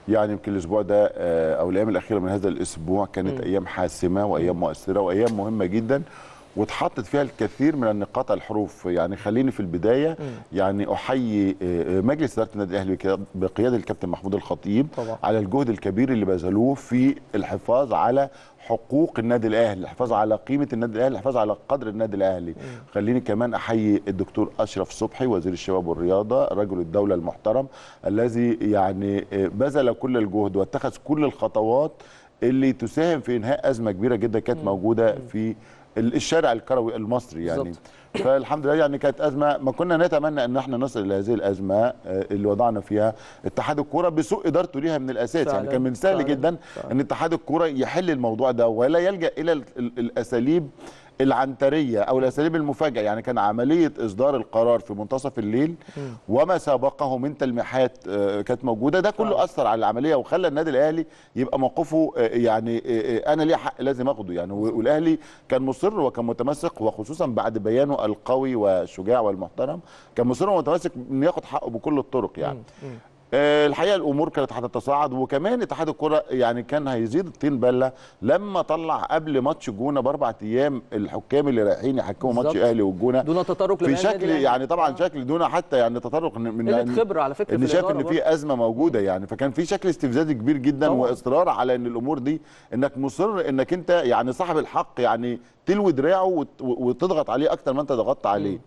يعني يمكن الاسبوع ده آه، او الايام الاخيره من هذا الاسبوع كانت ايام حاسمه وايام مؤثره وايام مهمه جدا واتحطت فيها الكثير من النقاط الحروف يعني خليني في البدايه يعني احيي آه، مجلس اداره النادي الاهلي بك- بقياده الكابتن محمود الخطيب طبعا. على الجهد الكبير اللي بذلوه في الحفاظ على حقوق النادي الاهلي الحفاظ على قيمه النادي الاهلي الحفاظ على قدر النادي الاهلي خليني كمان احيي الدكتور اشرف صبحي وزير الشباب والرياضه رجل الدوله المحترم الذي يعني آه، بذل كل الجهد واتخذ كل الخطوات اللي تساهم في انهاء ازمه كبيره جدا كانت موجوده في ال- الشارع الكروي المصري يعني بالظبط. فالحمد لله يعني كانت ازمه ما كنا نتمنى ان احنا نصل الى هذه الازمه آه، اللي وضعنا فيها اتحاد الكوره بسوء ادارته ليها من الاساس يعني فعلاً، كان من سهل فعلاً، جدا فعلاً. ان اتحاد الكوره يحل الموضوع ده ولا يلجا الى ال- ال- الاساليب العنتريه او الاساليب المفاجئه يعني كان عمليه اصدار القرار في منتصف الليل وما سبقه من تلميحات آه، كانت موجوده ده كله فعلا. اثر على العمليه وخلى النادي الاهلي يبقى موقفه آه، يعني آه، آه، انا ليه حق لازم اخده يعني و- والاهلي كان مصر وكان متمسك وخصوصا بعد بيانه القوي والشجاع والمحترم كان مصر ومتمسك انه ياخد حقه بكل الطرق يعني آه، الحقيقه الامور كانت هتتصاعد وكمان اتحاد الكره يعني كان هيزيد الطين بله لما طلع قبل ماتش الجونه باربع ايام الحكام اللي رايحين يحكموا ماتش بالظبط. الاهلي والجونه دون تطرق في لبيان النادي شكل الأهلي. يعني طبعا آه. شكل دون حتى يعني تطرق من قله خبره على فكره ان في شايف الإدارة ان برضه. في ازمه موجوده يعني فكان في شكل استفزازي كبير جدا طبعاً. واصرار على ان الامور دي انك مصر انك انت يعني صاحب الحق يعني تلوي دراعه وت- وتضغط عليه اكتر ما انت ضغطت عليه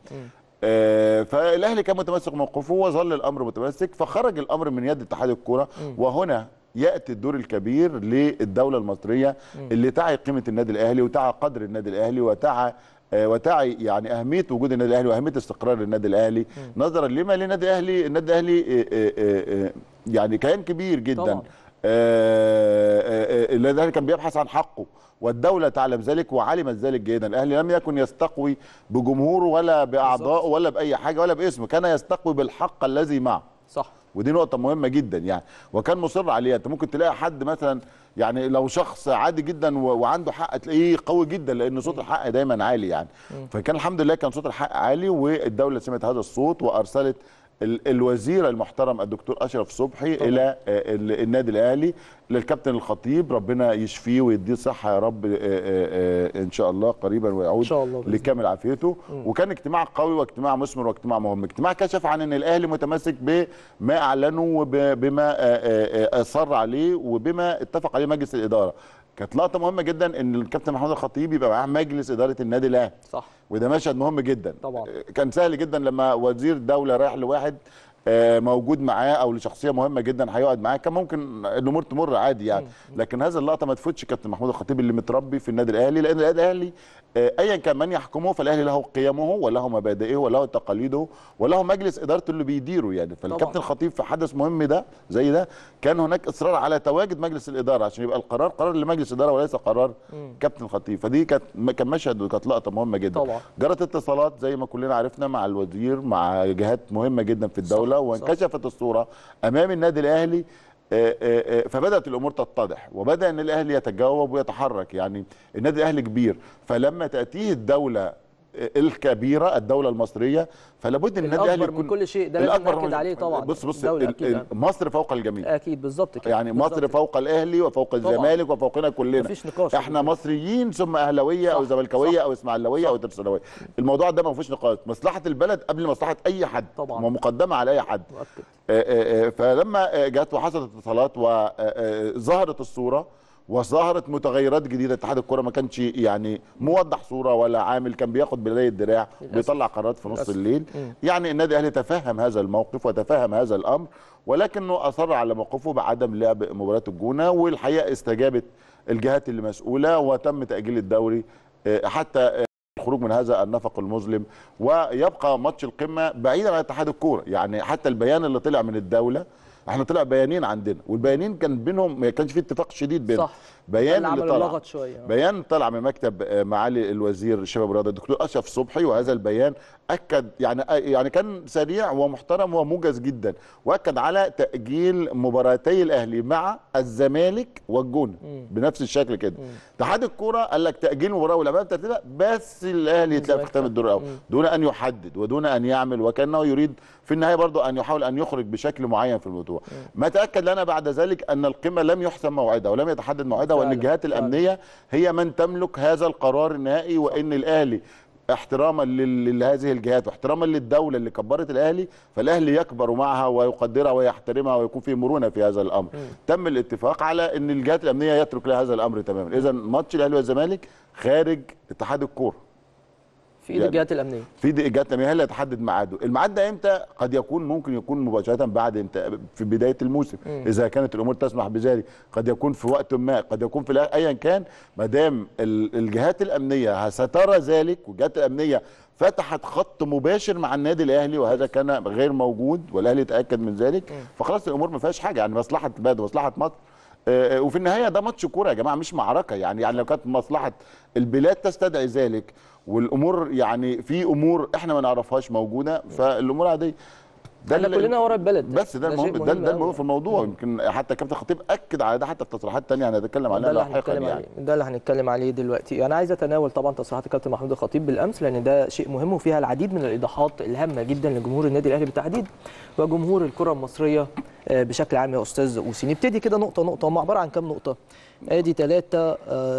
آه فالاهلي كان متمسك موقفه وظل الامر متمسك فخرج الامر من يد اتحاد الكوره وهنا ياتي الدور الكبير للدوله المصريه اللي تعي قيمه النادي الاهلي وتعي قدر النادي الاهلي وتعي آه، وتعي يعني اهميه وجود النادي الاهلي واهميه استقرار النادي الاهلي نظرا لما للنادي الاهلي النادي الاهلي آه، آه، آه، آه، يعني كيان كبير جدا طبعاً. آه، آه، آه، النادي الاهلي كان بيبحث عن حقه والدولة تعلم ذلك وعلمت ذلك جيدا الأهلي لم يكن يستقوي بجمهوره ولا بأعضائه ولا بأي حاجة ولا باسمه كان يستقوي بالحق الذي معه صح ودي نقطة مهمة جدا يعني وكان مصر عليها انت ممكن تلاقي حد مثلا يعني لو شخص عادي جدا و- وعنده حق تلاقيه قوي جدا لان صوت الحق دايما عالي يعني فكان الحمد لله كان صوت الحق عالي والدولة سمعت هذا الصوت وارسلت ال- الوزير المحترم الدكتور اشرف صبحي طبعا. الى آه، ال- النادي الاهلي للكابتن الخطيب ربنا يشفيه ويديه صحه يا رب آه، آه، آه، ان شاء الله قريبا ويعود إن شاء الله بإذن لكامل عافيته وكان اجتماع قوي واجتماع مثمر واجتماع مهم اجتماع كشف عن ان الاهلي متمسك بما اعلنه وبما اصر عليه وبما اتفق عليه مجلس الاداره كانت لقطه مهمه جدا ان الكابتن محمود الخطيب يبقى معاه مجلس اداره النادي الاهلي صح وده مشهد مهم جدا طبعا. كان سهل جدا لما وزير دوله رايح لواحد آه، موجود معاه او لشخصيه مهمه جدا هيقعد معاه كان ممكن الامور تمر عادي يعني لكن هذه اللقطه ما تفوتش كابتن محمود الخطيب اللي متربي في النادي الاهلي لان النادي الاهلي آه، ايا كان من يحكمه فالاهلي له قيمه وله مبادئه وله تقاليده وله مجلس ادارته اللي بيديره يعني فالكابتن طبعا. الخطيب في حدث مهم ده زي ده كان هناك اصرار على تواجد مجلس الاداره عشان يبقى القرار قرار لمجلس الاداره وليس قرار كابتن الخطيب فدي كانت كان مشهد وكانت لقطه مهمه جدا طبعا. جرت اتصالات زي ما كلنا عرفنا مع الوزير مع جهات مهمه جدا في الدوله صح، وانكشفت الصوره امام النادي الاهلي آه، آه، آه، فبدات الامور تتضح وبدا ان الاهلي يتجاوب ويتحرك يعني النادي الاهلي كبير فلما تاتيه الدوله آه، الكبيره الدوله المصريه فلا بد ان النادي الاهلي الأكبر من كل شيء، ده لازم الأكبر نأكد من- عليه طبعاً. بص بص الدولة ال- أكيد. ال- مصر فوق الجميع اكيد بالظبط كده يعني مصر بالظبط فوق الاهلي وفوق الزمالك وفوقنا كلنا مفيش نقاش. احنا مصريين ثم اهلاويه او صح، زملكاويه صح. او اسماعيلاويه او ترسانويه الموضوع ده ما فيهوش نقاش مصلحه البلد قبل مصلحه اي حد طبعاً. ومقدمه على اي حد مؤكد آه، آه، آه، فلما آه، جت وحصلت اتصالات وظهرت الصوره وظهرت متغيرات جديده اتحاد الكره ما كانش يعني موضح صوره ولا عامل كان بياخد بلاي الدراع وبيطلع قرارات في نص للأسف. الليل مم. يعني النادي الاهلي تفهم هذا الموقف وتفهم هذا الامر ولكنه اصر على موقفه بعدم لعب مباراه الجونه والحقيقه استجابت الجهات اللي مسؤوله وتم تاجيل الدوري آه، حتى آه، الخروج من هذا النفق المظلم ويبقى ماتش القمه بعيدا عن اتحاد الكوره يعني حتى البيان اللي طلع من الدوله احنا طلع بيانين عندنا والبيانين كان بينهم ما كانش فيه اتفاق شديد بينهم صح بيان اللي اللي عمل طلع اللغط شويه بيان طلع من مكتب آه، معالي الوزير الشباب والرياضه الدكتور اشرف صبحي وهذا البيان اكد يعني يعني كان سريع ومحترم وموجز جدا واكد على تاجيل مباراتي الاهلي مع الزمالك والجونه بنفس الشكل كده اتحاد الكوره قال لك تاجيل المباراه والامام ترتيبها بس الاهلي يتلعب في ختام الدور الاول دون ان يحدد ودون ان يعمل وكانه يريد في النهايه برضه ان يحاول ان يخرج بشكل معين في الموضوع ما تاكد لنا بعد ذلك ان القمه لم يحسم موعدها ولم يتحدد موعدها وان فعلا، الجهات فعلا. الامنيه هي من تملك هذا القرار النهائي وان الاهلي احتراما لل- لهذه الجهات واحتراما للدوله اللي كبرت الاهلي فالاهلي يكبر معها ويقدرها ويحترمها ويكون في مرونه في هذا الامر تم الاتفاق على ان الجهات الامنيه يترك لها هذا الامر تماما اذا ماتش الاهلي والزمالك خارج اتحاد الكوره في ايد يعني- الجهات الامنيه في دي اجابه هي اللي هتحدد ميعاده الميعاد ده امتى قد يكون ممكن يكون مباشره بعد امتى في بدايه الموسم اذا كانت الامور تسمح بذلك قد يكون في وقت ما قد يكون في الآ- ايا كان ما دام ال- الجهات الامنيه سترى ذلك والجهات الامنيه فتحت خط مباشر مع النادي الاهلي وهذا كان غير موجود والاهلي تاكد من ذلك فخلاص الامور ما فيهاش حاجه يعني مصلحه البلد ومصلحه مصر آه، آه، وفي النهايه ده ماتش كوره يا جماعه مش معركه يعني يعني لو كانت مصلحه البلاد تستدعي ذلك والامور يعني في امور احنا ما نعرفهاش موجوده فالامور عاديه ده احنا اللي- كلنا ورا البلد بس ده شيء المهم ده, ده أوي. المهم في الموضوع يمكن حتى كابتن خطيب اكد على ده حتى في تصريحات ثانيه هنتكلم ده عليها اللي لاحقا هنتكلم يعني عليه ده اللي هنتكلم عليه دلوقتي انا عايز اتناول طبعا تصريحات الكابتن محمود الخطيب بالامس لان ده شيء مهم وفيها العديد من الايضاحات الهامه جدا لجمهور النادي الاهلي بالتحديد وجمهور الكره المصريه آه، بشكل عام يا استاذ اوسي نبتدي كده نقطه نقطه هم عباره عن كام نقطه ادي 3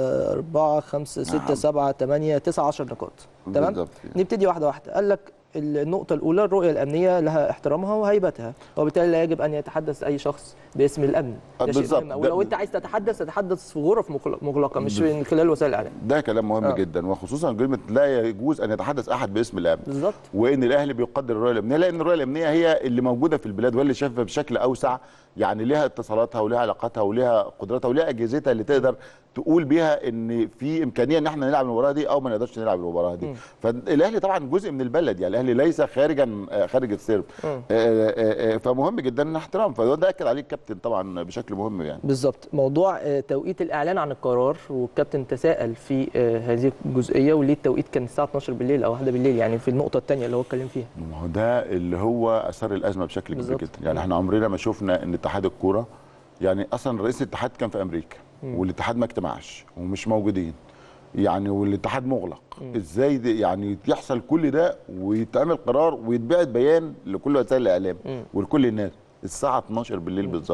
4 5 6 7 8 9 10 نقاط تمام بالظبط. نبتدي واحده واحده قال لك النقطة الأولى الرؤية الأمنية لها احترامها وهيبتها وبالتالي لا يجب أن يتحدث أي شخص باسم الأمن آه، ده شيء بالظبط. مهم. ده- ولو أنت عايز تتحدث تتحدث في غرف مغل- مغلقة مش من خلال وسائل الإعلام ده كلام مهم آه. جدا وخصوصا كلمه لا يجوز ان يتحدث احد باسم الامن بالظبط وان الاهلي بيقدر الرؤيه الامنيه لان الرؤيه الامنيه هي اللي موجوده في البلاد واللي شايفها بشكل اوسع يعني ليها اتصالاتها وليها علاقاتها وليها قدراتها وليها اجهزتها اللي تقدر تقول بيها ان في امكانيه ان احنا نلعب المباراه دي او ما نقدرش نلعب المباراه دي فالاهلي طبعا جزء من البلد يعني الاهلي ليس خارجا آه، خارج السيرف آه، آه، آه، فمهم جدا الاحترام فده اكد عليه الكابتن طبعا بشكل مهم يعني بالظبط موضوع آه، توقيت الإعلان عن القرار والكابتن تساءل في آه، هذه الجزئية وليه التوقيت كان الساعة 12 بالليل أو 1 بالليل يعني في النقطة الثانية اللي هو اتكلم فيها ما هو ده اللي هو اثار الازمه بشكل كبير بالظبط. جدا يعني احنا عمرنا ما شفنا ان اتحاد الكوره يعني اصلا رئيس الاتحاد كان في امريكا والاتحاد ما اجتمعش ومش موجودين يعني والاتحاد مغلق ازاي ده يعني يحصل كل ده ويتعمل قرار ويتبعت بيان لكل وسائل الاعلام ولكل الناس الساعه 12 بالليل بالظبط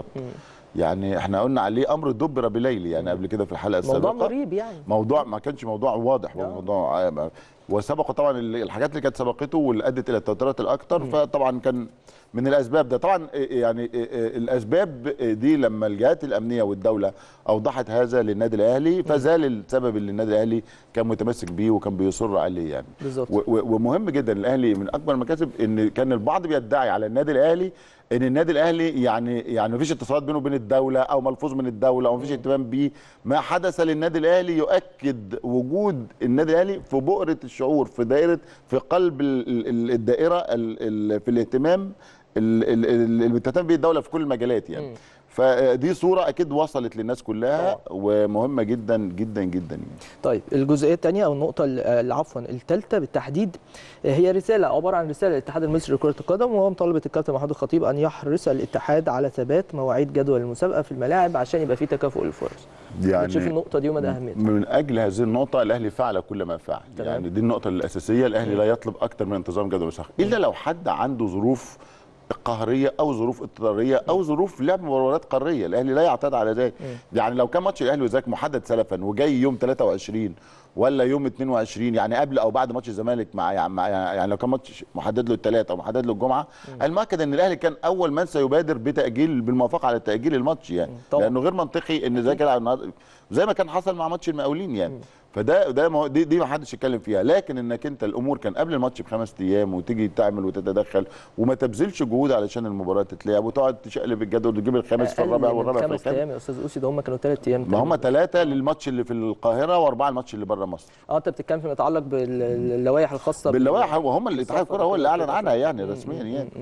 يعني احنا قلنا عليه امر دبر بليل يعني قبل كده في الحلقه السابقه موضوع مريب يعني موضوع ما كانش موضوع واضح هو موضوع آه، وسبقوا طبعا ال- الحاجات اللي كانت سبقته واللي ادت الى التوترات الاكثر فطبعا كان من الاسباب ده طبعا آه، يعني آه، آه، الاسباب آه، دي لما الجهات الامنيه والدوله اوضحت هذا للنادي الاهلي فزال السبب اللي النادي الاهلي كان متمسك بيه وكان بيصر عليه يعني بالظبط. و- و- ومهم جدا الاهلي من اكبر المكاسب ان كان البعض بيدعي على النادي الاهلي ان النادي الاهلي يعني يعني مفيش اتصالات بينه وبين الدوله او ملفوظ من الدوله او مفيش اهتمام بيه ما حدث للنادي الاهلي يؤكد وجود النادي الاهلي في بؤره الشعور في دائره في قلب ال- ال- الدائره ال- ال- في الاهتمام ال- ال- ال- اللي بتهتم بيه الدوله في كل المجالات يعني فدي صوره اكيد وصلت للناس كلها ومهمه جدا جدا جدا يعني طيب الجزئيه الثانيه او النقطه ال- آه، عفوا الثالثه بالتحديد آه، هي رساله عباره عن رساله للاتحاد المصري لكره القدم وهو مطالبه الكابتن محمود الخطيب ان يحرص الاتحاد على ثبات مواعيد جدول المسابقه في الملاعب عشان يبقى في تكافؤ الفرص يعني بتشوف النقطه دي ومدى اهميتها من اجل هذه النقطه الاهلي فعل كل ما فعل تمام. يعني دي النقطه الاساسيه الاهلي لا يطلب اكثر من انتظام جدول المسابقه الا لو حد عنده ظروف قهريه او ظروف اضطراريه او ظروف لعب مباريات قاريه الاهلي لا يعتاد على ذلك يعني لو كان ماتش الاهلي وذاك محدد سلفا وجاي يوم 23 ولا يوم 22 يعني قبل او بعد ماتش الزمالك مع يعني, مع يعني لو كان ماتش محدد له الثلاث او محدد له الجمعه المؤكد ان الاهلي كان اول من سيبادر بتاجيل بالموافقه على تاجيل الماتش يعني طبعا. لانه غير منطقي ان ذاك يلعب النهارده زي ما كان حصل مع ماتش المقاولين يعني فده ده ما هو- دي دي ما حدش يتكلم فيها لكن انك انت الامور كان قبل الماتش بخمس ايام وتيجي تعمل وتتدخل وما تبذلش جهود علشان المباراه تتلعب وتقعد تشقلب الجدول وتجيب الخامس في أقل الرابع من والرابع في خمس الخامس ايام يا استاذ اوسي ده هم كانوا ثلاث ايام ما هم تقريباً. ثلاثه للماتش اللي في القاهره واربعه الماتش اللي بره مصر اه انت بتتكلم فيما يتعلق باللوائح الخاصه بال- باللوائح وهم اللي اتحاد بالسفر الكوره هو اللي وكده اعلن عنها يعني مم، رسميا مم، يعني مم.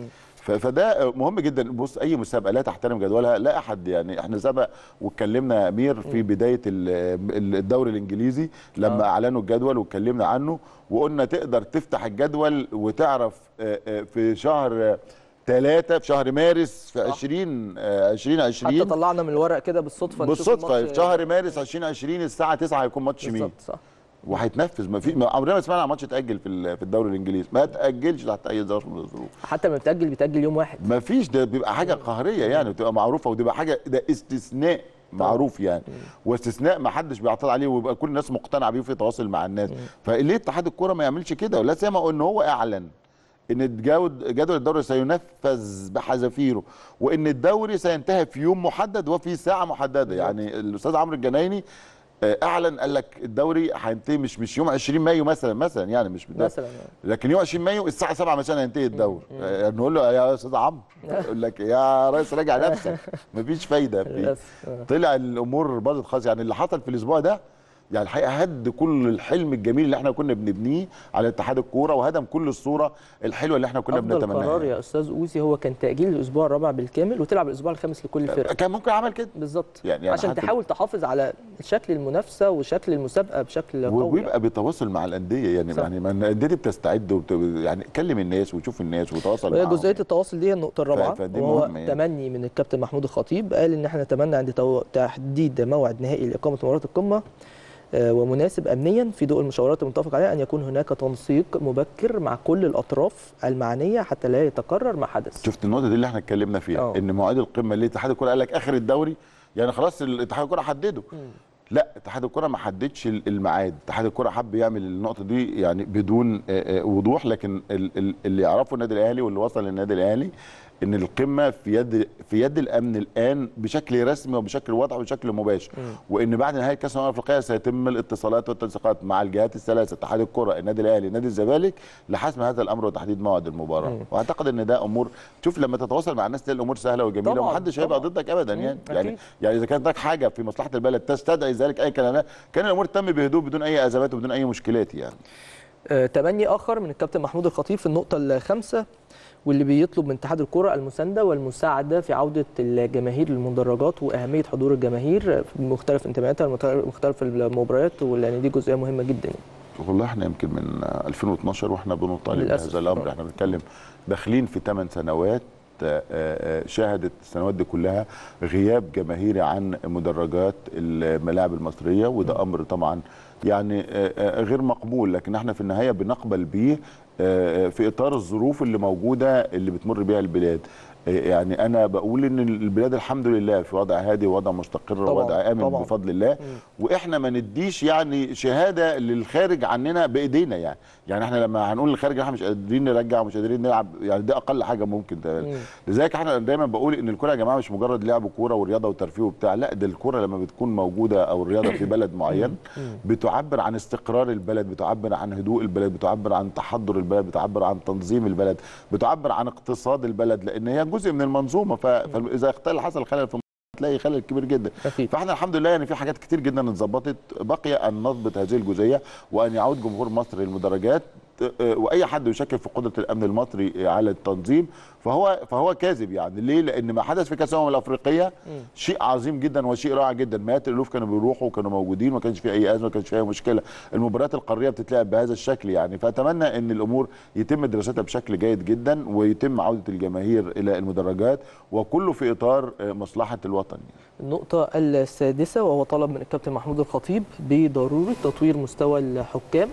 ف- فده مهم جدا بص اي مسابقه لا تحترم جدولها لا احد يعني احنا سبق واتكلمنا يا امير في بدايه ال- ال- الدوري الانجليزي لما آه. اعلنوا الجدول واتكلمنا عنه وقلنا تقدر تفتح الجدول وتعرف آه، آه، في شهر ثلاثة في شهر مارس في 20 آه، 2020 حتى طلعنا من الورق كده بالصدفه نشوف بالصدفه الماتش- في شهر مارس 2020 الساعه 9 هيكون ماتش مين بالظبط صح وهيتنفذ ما في ما- عمرنا ما سمعنا عن ماتش اتاجل في ال- في الدوري الانجليزي ما تاجلش تحت اي ظرف من الظروف حتى لما بتاجل بتاجل يوم واحد ما فيش ده بيبقى حاجه قهريه يعني بتبقى معروفه وتبقى حاجه ده استثناء معروف يعني واستثناء ما حدش بيعترض عليه ويبقى كل الناس مقتنعه بيه وفي تواصل مع الناس فليه اتحاد الكوره ما يعملش كده ولا سيما ان هو اعلن ان الجود- جدول الدوري سينفذ بحذافيره وان الدوري سينتهي في يوم محدد وفي ساعه محدده يعني الاستاذ عمرو الجنايني آه، اعلن قال لك الدوري هينتهي مش مش يوم 20 مايو مثلا مثلا يعني مش بالدوري. مثلا يعني. لكن يوم 20 مايو الساعه 7 مثلا هينتهي الدوري آه، نقول له يا استاذ عمرو يقول لك يا ريس راجع نفسك مفيش فايده فيه للاسف آه. طلع الامور باظت خالص يعني اللي حصل في الاسبوع ده يعني الحقيقه هد كل الحلم الجميل اللي احنا كنا بنبنيه على اتحاد الكوره وهدم كل الصوره الحلوه اللي احنا كنا افضل قرار بنتمناها يا استاذ اوسي هو كان تاجيل الاسبوع الرابع بالكامل وتلعب الاسبوع الخامس لكل فرقه كان ممكن عمل كده بالظبط يعني- يعني يعني عشان حتى- تحاول تحافظ على شكل المنافسه وشكل المسابقه بشكل قوي وبيبقى بتواصل مع الانديه يعني صح. يعني ما الانديه دي بتستعد وبت... يعني كلم الناس وشوف الناس وتواصل وهي معاهم جزئيه التواصل دي هي النقطه الرابعه فدي وهو مهمة يعني. تمني من الكابتن محمود الخطيب قال ان احنا نتمنى عند تو- تحديد موعد نهائي لاقامه مباراه القمه آه، ومناسب امنيا في ضوء المشاورات المتفق عليها ان يكون هناك تنسيق مبكر مع كل الاطراف المعنيه حتى لا يتكرر ما حدث شفت النقطه دي اللي احنا اتكلمنا فيها أه. ان مواعيد القمه اللي اتحاد الكوره قال لك اخر الدوري يعني خلاص الاتحاد الكوره حدده لا اتحاد الكوره ما حددش ال- الميعاد اتحاد الكوره حب يعمل النقطه دي يعني بدون آه، آه، وضوح لكن ال- ال- اللي يعرفه النادي الاهلي واللي وصل للنادي الاهلي ان القمه في يد في يد الامن الان بشكل رسمي وبشكل واضح وبشكل مباشر وان بعد نهايه كاس الامم الافريقيه سيتم الاتصالات والتنسيقات مع الجهات الثلاثه اتحاد الكره النادي الاهلي نادي الزمالك لحسم هذا الامر وتحديد موعد المباراه واعتقد ان ده امور شوف لما تتواصل مع الناس تلاقي الامور سهله وجميله طبعاً، ومحدش هيبقى طبعاً. ضدك ابدا مم، يعني أكيد. يعني يعني اذا كانت هناك حاجه في مصلحه البلد تستدعي ذلك اي كلام كان الامور تتم بهدوء بدون اي ازمات وبدون اي مشكلات يعني آه، تمني اخر من الكابتن محمود الخطيب في النقطه الخامسه واللي بيطلب من اتحاد الكره المسانده والمساعده في عوده الجماهير للمدرجات واهميه حضور الجماهير في مختلف انتماءاتها ومختلف المباريات لان دي جزئيه مهمه جدا يعني. والله احنا يمكن من 2012 واحنا بنطالب للأسف. بهذا الامر آه. احنا بنتكلم داخلين في 8 سنوات آه، آه، شهدت السنوات دي كلها غياب جماهيري عن مدرجات الملاعب المصريه وده امر طبعا يعني آه، آه، غير مقبول لكن احنا في النهايه بنقبل بيه آه، في اطار الظروف اللي موجوده اللي بتمر بيها البلاد آه، يعني انا بقول ان البلاد الحمد لله في وضع هادي ووضع مستقر طبعاً، ووضع امن طبعاً. بفضل الله واحنا ما نديش يعني شهاده للخارج عننا بايدينا يعني يعني احنا لما هنقول للخارج احنا مش قادرين نرجع ومش قادرين نلعب يعني ده اقل حاجه ممكن تعمل لذلك احنا دايما بقول ان الكوره يا جماعه مش مجرد لعب كوره ورياضه وترفيه وبتاع لا ده الكوره لما بتكون موجوده او الرياضه في بلد معين بتعبر عن استقرار البلد بتعبر عن هدوء البلد بتعبر عن تحضر البلد بتعبر عن تنظيم البلد بتعبر عن اقتصاد البلد لان هي جزء من المنظومه ف- فاذا اختل حصل خلل في تلاقي خلل كبير جدا أكيد. فاحنا الحمد لله يعني في حاجات كتير جدا اتظبطت بقي ان نضبط هذه الجزئيه وان يعود جمهور مصر للمدرجات آه، واي حد يشكك في قدره الامن المصري على التنظيم فهو فهو كاذب يعني ليه؟ لان ما حدث في كاس الامم الافريقيه شيء عظيم جدا وشيء رائع جدا مئات الالوف كانوا بيروحوا وكانوا موجودين وما كانش في اي ازمه ما كانش في اي مشكله المباريات القاريه بتتلعب بهذا الشكل يعني فاتمنى ان الامور يتم دراستها بشكل جيد جدا ويتم عوده الجماهير الى المدرجات وكله في اطار آه، مصلحه الوطن النقطة السادسة وهو طلب من الكابتن محمود الخطيب بضرورة تطوير مستوى الحكام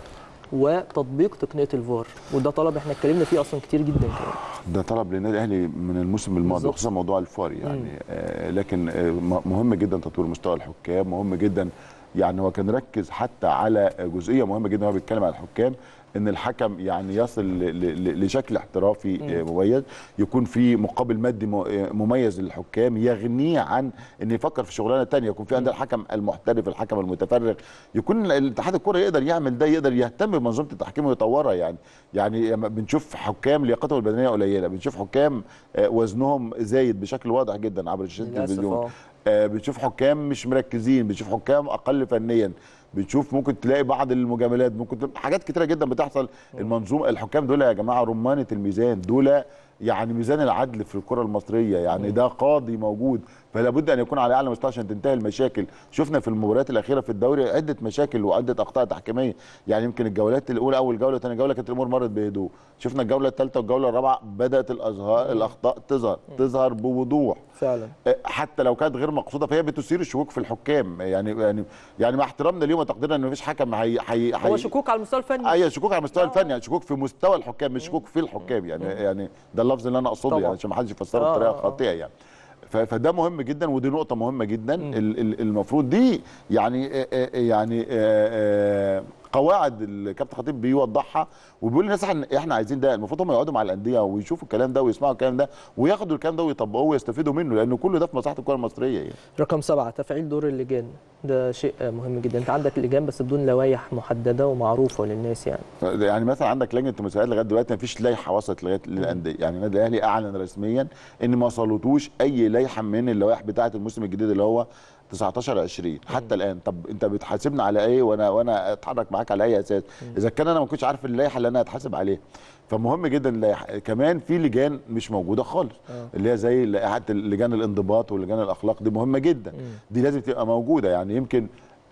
وتطبيق تقنية الفار وده طلب احنا اتكلمنا فيه اصلا كتير جدا كمان ده طلب للنادي الاهلي من الموسم الماضي بالظبط. خصوصا موضوع الفار يعني آه لكن آه م- مهم جدا تطوير مستوى الحكام مهم جدا يعني هو كان ركز حتى على جزئيه مهمه جدا هو بيتكلم عن الحكام ان الحكم يعني يصل ل- ل- لشكل احترافي آه، مميز يكون في مقابل مادي م- آه، مميز للحكام يغنيه عن ان يفكر في شغلانه تانية يكون في عندنا الحكم المحترف الحكم المتفرغ يكون الاتحاد الكره يقدر يعمل ده يقدر يهتم بمنظومه التحكيم ويطورها يعني يعني لما بنشوف حكام لياقتهم البدنيه قليله بنشوف حكام آه، وزنهم زايد بشكل واضح جدا عبر شاشات للأسف، التلفزيون آه. آه، بنشوف حكام مش مركزين بنشوف حكام اقل فنيا بنشوف ممكن تلاقي بعض المجاملات ممكن تلاقي حاجات كتيره جدا بتحصل المنظومه الحكام دول يا جماعه رمانه الميزان دول يعني ميزان العدل في الكره المصريه يعني ده قاضي موجود فلا بد ان يكون على اعلى مستوى عشان تنتهي المشاكل شفنا في المباريات الاخيره في الدوري عده مشاكل وعده اخطاء تحكيميه يعني يمكن الجولات الاولى اول جوله وثاني جوله كانت الامور مرت بهدوء شفنا الجوله الثالثه والجوله الرابعه بدات الازهار الاخطاء تظهر تظهر بوضوح فعلا حتى لو كانت غير مقصوده فهي بتثير الشكوك في الحكام يعني يعني يعني مع احترامنا ليهم وتقديرنا ان مفيش حكم هي هي هو هي- شكوك على المستوى الفني ايوه شكوك على المستوى آه. الفني يعني شكوك في مستوى الحكام مش شكوك في الحكام يعني يعني ده اللفظ اللي انا اقصده طبعا. يعني عشان ما حدش يفسره آه، بطريقه آه، آه. خاطئه يعني ف- فده مهم جدا ودي نقطه مهمه جدا ال- ال- المفروض دي يعني آه، آه، يعني آه، آه، قواعد الكابتن خطيب بيوضحها وبيقول للناس احنا احنا عايزين ده المفروض هم يقعدوا مع الانديه ويشوفوا الكلام ده ويسمعوا الكلام ده وياخدوا الكلام ده ويطبقوه ويستفيدوا منه لان كله ده في مصلحه الكره المصريه يعني رقم سبعة تفعيل دور اللجان ده شيء مهم جدا انت عندك اللجان بس بدون لوائح محدده ومعروفه للناس يعني يعني مثلا عندك لجنه المسابقات لغايه دلوقتي ما فيش لائحه وصلت لغايه للانديه يعني النادي الاهلي اعلن رسميا ان ما وصلتوش اي لائحه من اللوائح بتاعه الموسم الجديد اللي هو 19 20 حتى الان طب انت بتحاسبنا على ايه وانا وانا اتحرك معاك على اي اساس اذا كان انا ما كنتش عارف اللائحه اللي انا هتحاسب عليها فمهم جدا اللائحه كمان في لجان مش موجوده خالص اللي هي زي لائحه لجان الانضباط ولجان الاخلاق دي مهمه جدا دي لازم تبقى موجوده يعني يمكن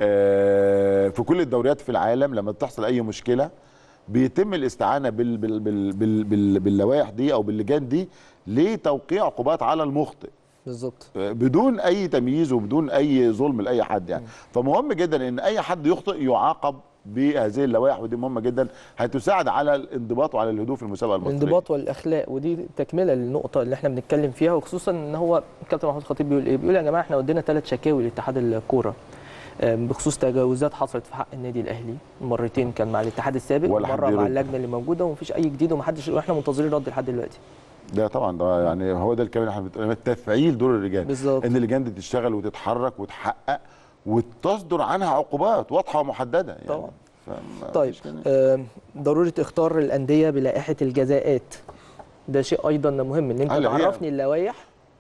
آه، في كل الدوريات في العالم لما بتحصل اي مشكله بيتم الاستعانه بال بال بال بال بال باللوائح دي او باللجان دي لتوقيع عقوبات على المخطئ بالظبط آه، بدون اي تمييز وبدون اي ظلم لاي حد يعني فمهم جدا ان اي حد يخطئ يعاقب بهذه اللوائح ودي مهمه جدا هتساعد على الانضباط وعلى الهدوء في المسابقه المصريه الانضباط والاخلاق ودي تكمله للنقطه اللي احنا بنتكلم فيها وخصوصا ان هو الكابتن محمود خطيب بيقول ايه بيقول يا جماعه احنا ودينا ثلاث شكاوي لاتحاد الكوره آم، بخصوص تجاوزات حصلت في حق النادي الاهلي مرتين كان مع الاتحاد السابق ولا حد ومره مع يرد. اللجنه اللي موجوده ومفيش اي جديد ومحدش واحنا منتظرين رد لحد دلوقتي ده طبعا ده يعني هو ده الكلام اللي احنا بنتكلم تفعيل دور اللجان بالظبط. ان اللجان دي تشتغل وتتحرك وتحقق وتصدر عنها عقوبات واضحه ومحدده يعني طبعا. فما طيب فيش كلام. آم، ضروره اختار الانديه بلائحه الجزاءات ده شيء ايضا مهم ان انت هلا هي- تعرفني اللوائح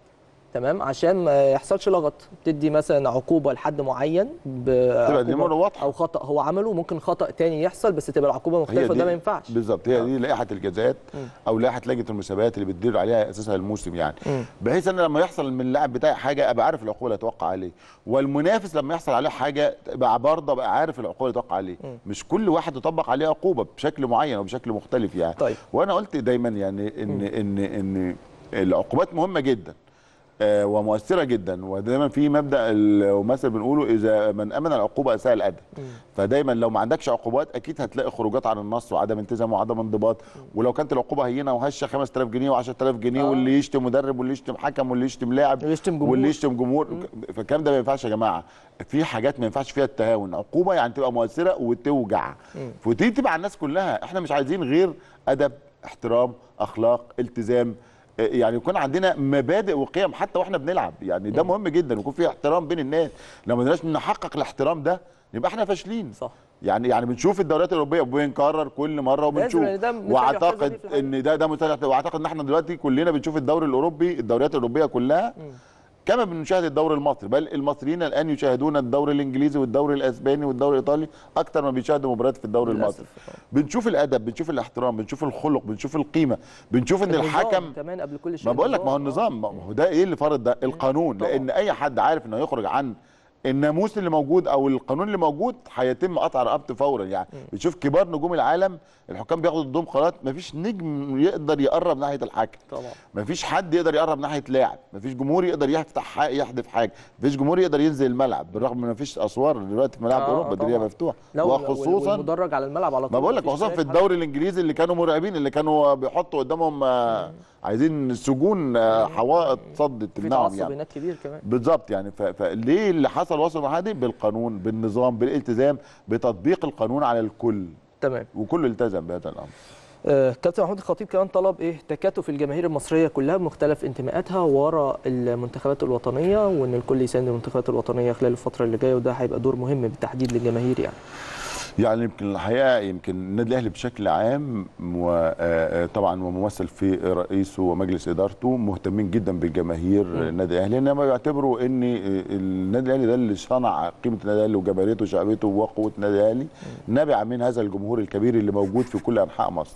تمام عشان ما يحصلش لغط تدي مثلا عقوبه لحد معين تبقى دي بعقوبة مرة واضحة. او خطا هو عمله ممكن خطا تاني يحصل بس تبقى العقوبه مختلفه دي- وده ما ينفعش بالظبط هي دي لائحه الجزاءات او لائحه لجنه المسابقات اللي بتدير عليها اساسها الموسم يعني مم. بحيث ان لما يحصل من اللاعب بتاعي حاجه ابقى عارف العقوبه اللي هتوقع عليه والمنافس لما يحصل عليه حاجه ابقى برضه ابقى عارف العقوبه اللي هتوقع عليه مش كل واحد يطبق عليه عقوبه بشكل معين او بشكل مختلف يعني طيب. وانا قلت دايما يعني ان ان ان العقوبات مهمه جدا آه، ومؤثره جدا ودايما في مبدا المثل بنقوله اذا من امن العقوبه اساء الادب فدايما لو ما عندكش عقوبات اكيد هتلاقي خروجات عن النص وعدم التزام وعدم انضباط ولو كانت العقوبه هينه وهشه 5000 جنيه و10000 جنيه آه. واللي يشتم مدرب واللي يشتم حكم واللي يشتم لاعب واللي يشتم جمهور. واللي يشتم جمهور فالكلام ده ما ينفعش يا جماعه في حاجات ما ينفعش فيها التهاون عقوبه يعني تبقى مؤثره وتوجع ودي تبقى على الناس كلها احنا مش عايزين غير ادب احترام اخلاق التزام آه، يعني يكون عندنا مبادئ وقيم حتى واحنا بنلعب يعني ده مهم جدا يكون في احترام بين الناس لو ما قدرناش نحقق الاحترام ده يبقى احنا فاشلين صح يعني يعني بنشوف الدوريات الاوروبيه وبنكرر كل مره وبنشوف لازم، ده مثال يحتذى واعتقد بيه في الحقيقة. ان ده ده مثال واعتقد ان احنا دلوقتي كلنا بنشوف الدوري الاوروبي الدوريات الاوروبيه كلها كما بنشاهد الدوري المصري بل المصريين الان يشاهدون الدوري الانجليزي والدوري الاسباني والدوري الايطالي اكتر ما بيشاهدوا مباريات في الدوري للأسف. المصري بنشوف الادب بنشوف الاحترام بنشوف الخلق بنشوف القيمه بنشوف ان النظام الحكم كمان قبل كل شيء ما بقول لك ما هو النظام. النظام ما هو ده ايه اللي فرض ده القانون طبعا. لان اي حد عارف انه يخرج عن الناموس اللي موجود او القانون اللي موجود هيتم قطع رقبته فورا يعني بتشوف كبار نجوم العالم الحكام بياخدوا ضدهم قرارات مفيش نجم يقدر يقرب ناحيه الحكم طبعا مفيش حد يقدر يقرب ناحيه لاعب مفيش جمهور يقدر يفتح حاجة يحدف حاجه مفيش جمهور يقدر ينزل الملعب بالرغم ان مفيش اسوار دلوقتي في ملاعب آه، اوروبا الدنيا طبعا. مفتوحه لا وخصوصا المدرج على الملعب على طول ما بقول لك مفيش خصوصا في شايف حد. الدوري الانجليزي اللي كانوا مرعبين اللي كانوا بيحطوا قدامهم آه، عايزين سجون آه، حوائط صد في تمنعهم تعصب يعني هناك كبير كمان بالظبط يعني ف- فليه اللي حصل وصل المرحله دي بالقانون بالنظام بالالتزام بتطبيق القانون على الكل تمام وكل التزم بهذا الامر آه، كابتن محمود الخطيب كمان طلب ايه تكاتف الجماهير المصريه كلها بمختلف انتماءاتها ورا المنتخبات الوطنيه وان الكل يساند المنتخبات الوطنيه خلال الفتره اللي جايه وده هيبقى دور مهم بالتحديد للجماهير يعني يعني يمكن الحقيقه يمكن النادي الاهلي بشكل عام وطبعا وممثل في رئيسه ومجلس ادارته مهتمين جدا بالجماهير النادي الاهلي انما بيعتبروا ان النادي الاهلي ده اللي صنع قيمه النادي الاهلي وجماهيريته وشعبيته وقوه النادي الاهلي نابعه من هذا الجمهور الكبير اللي موجود في كل انحاء مصر.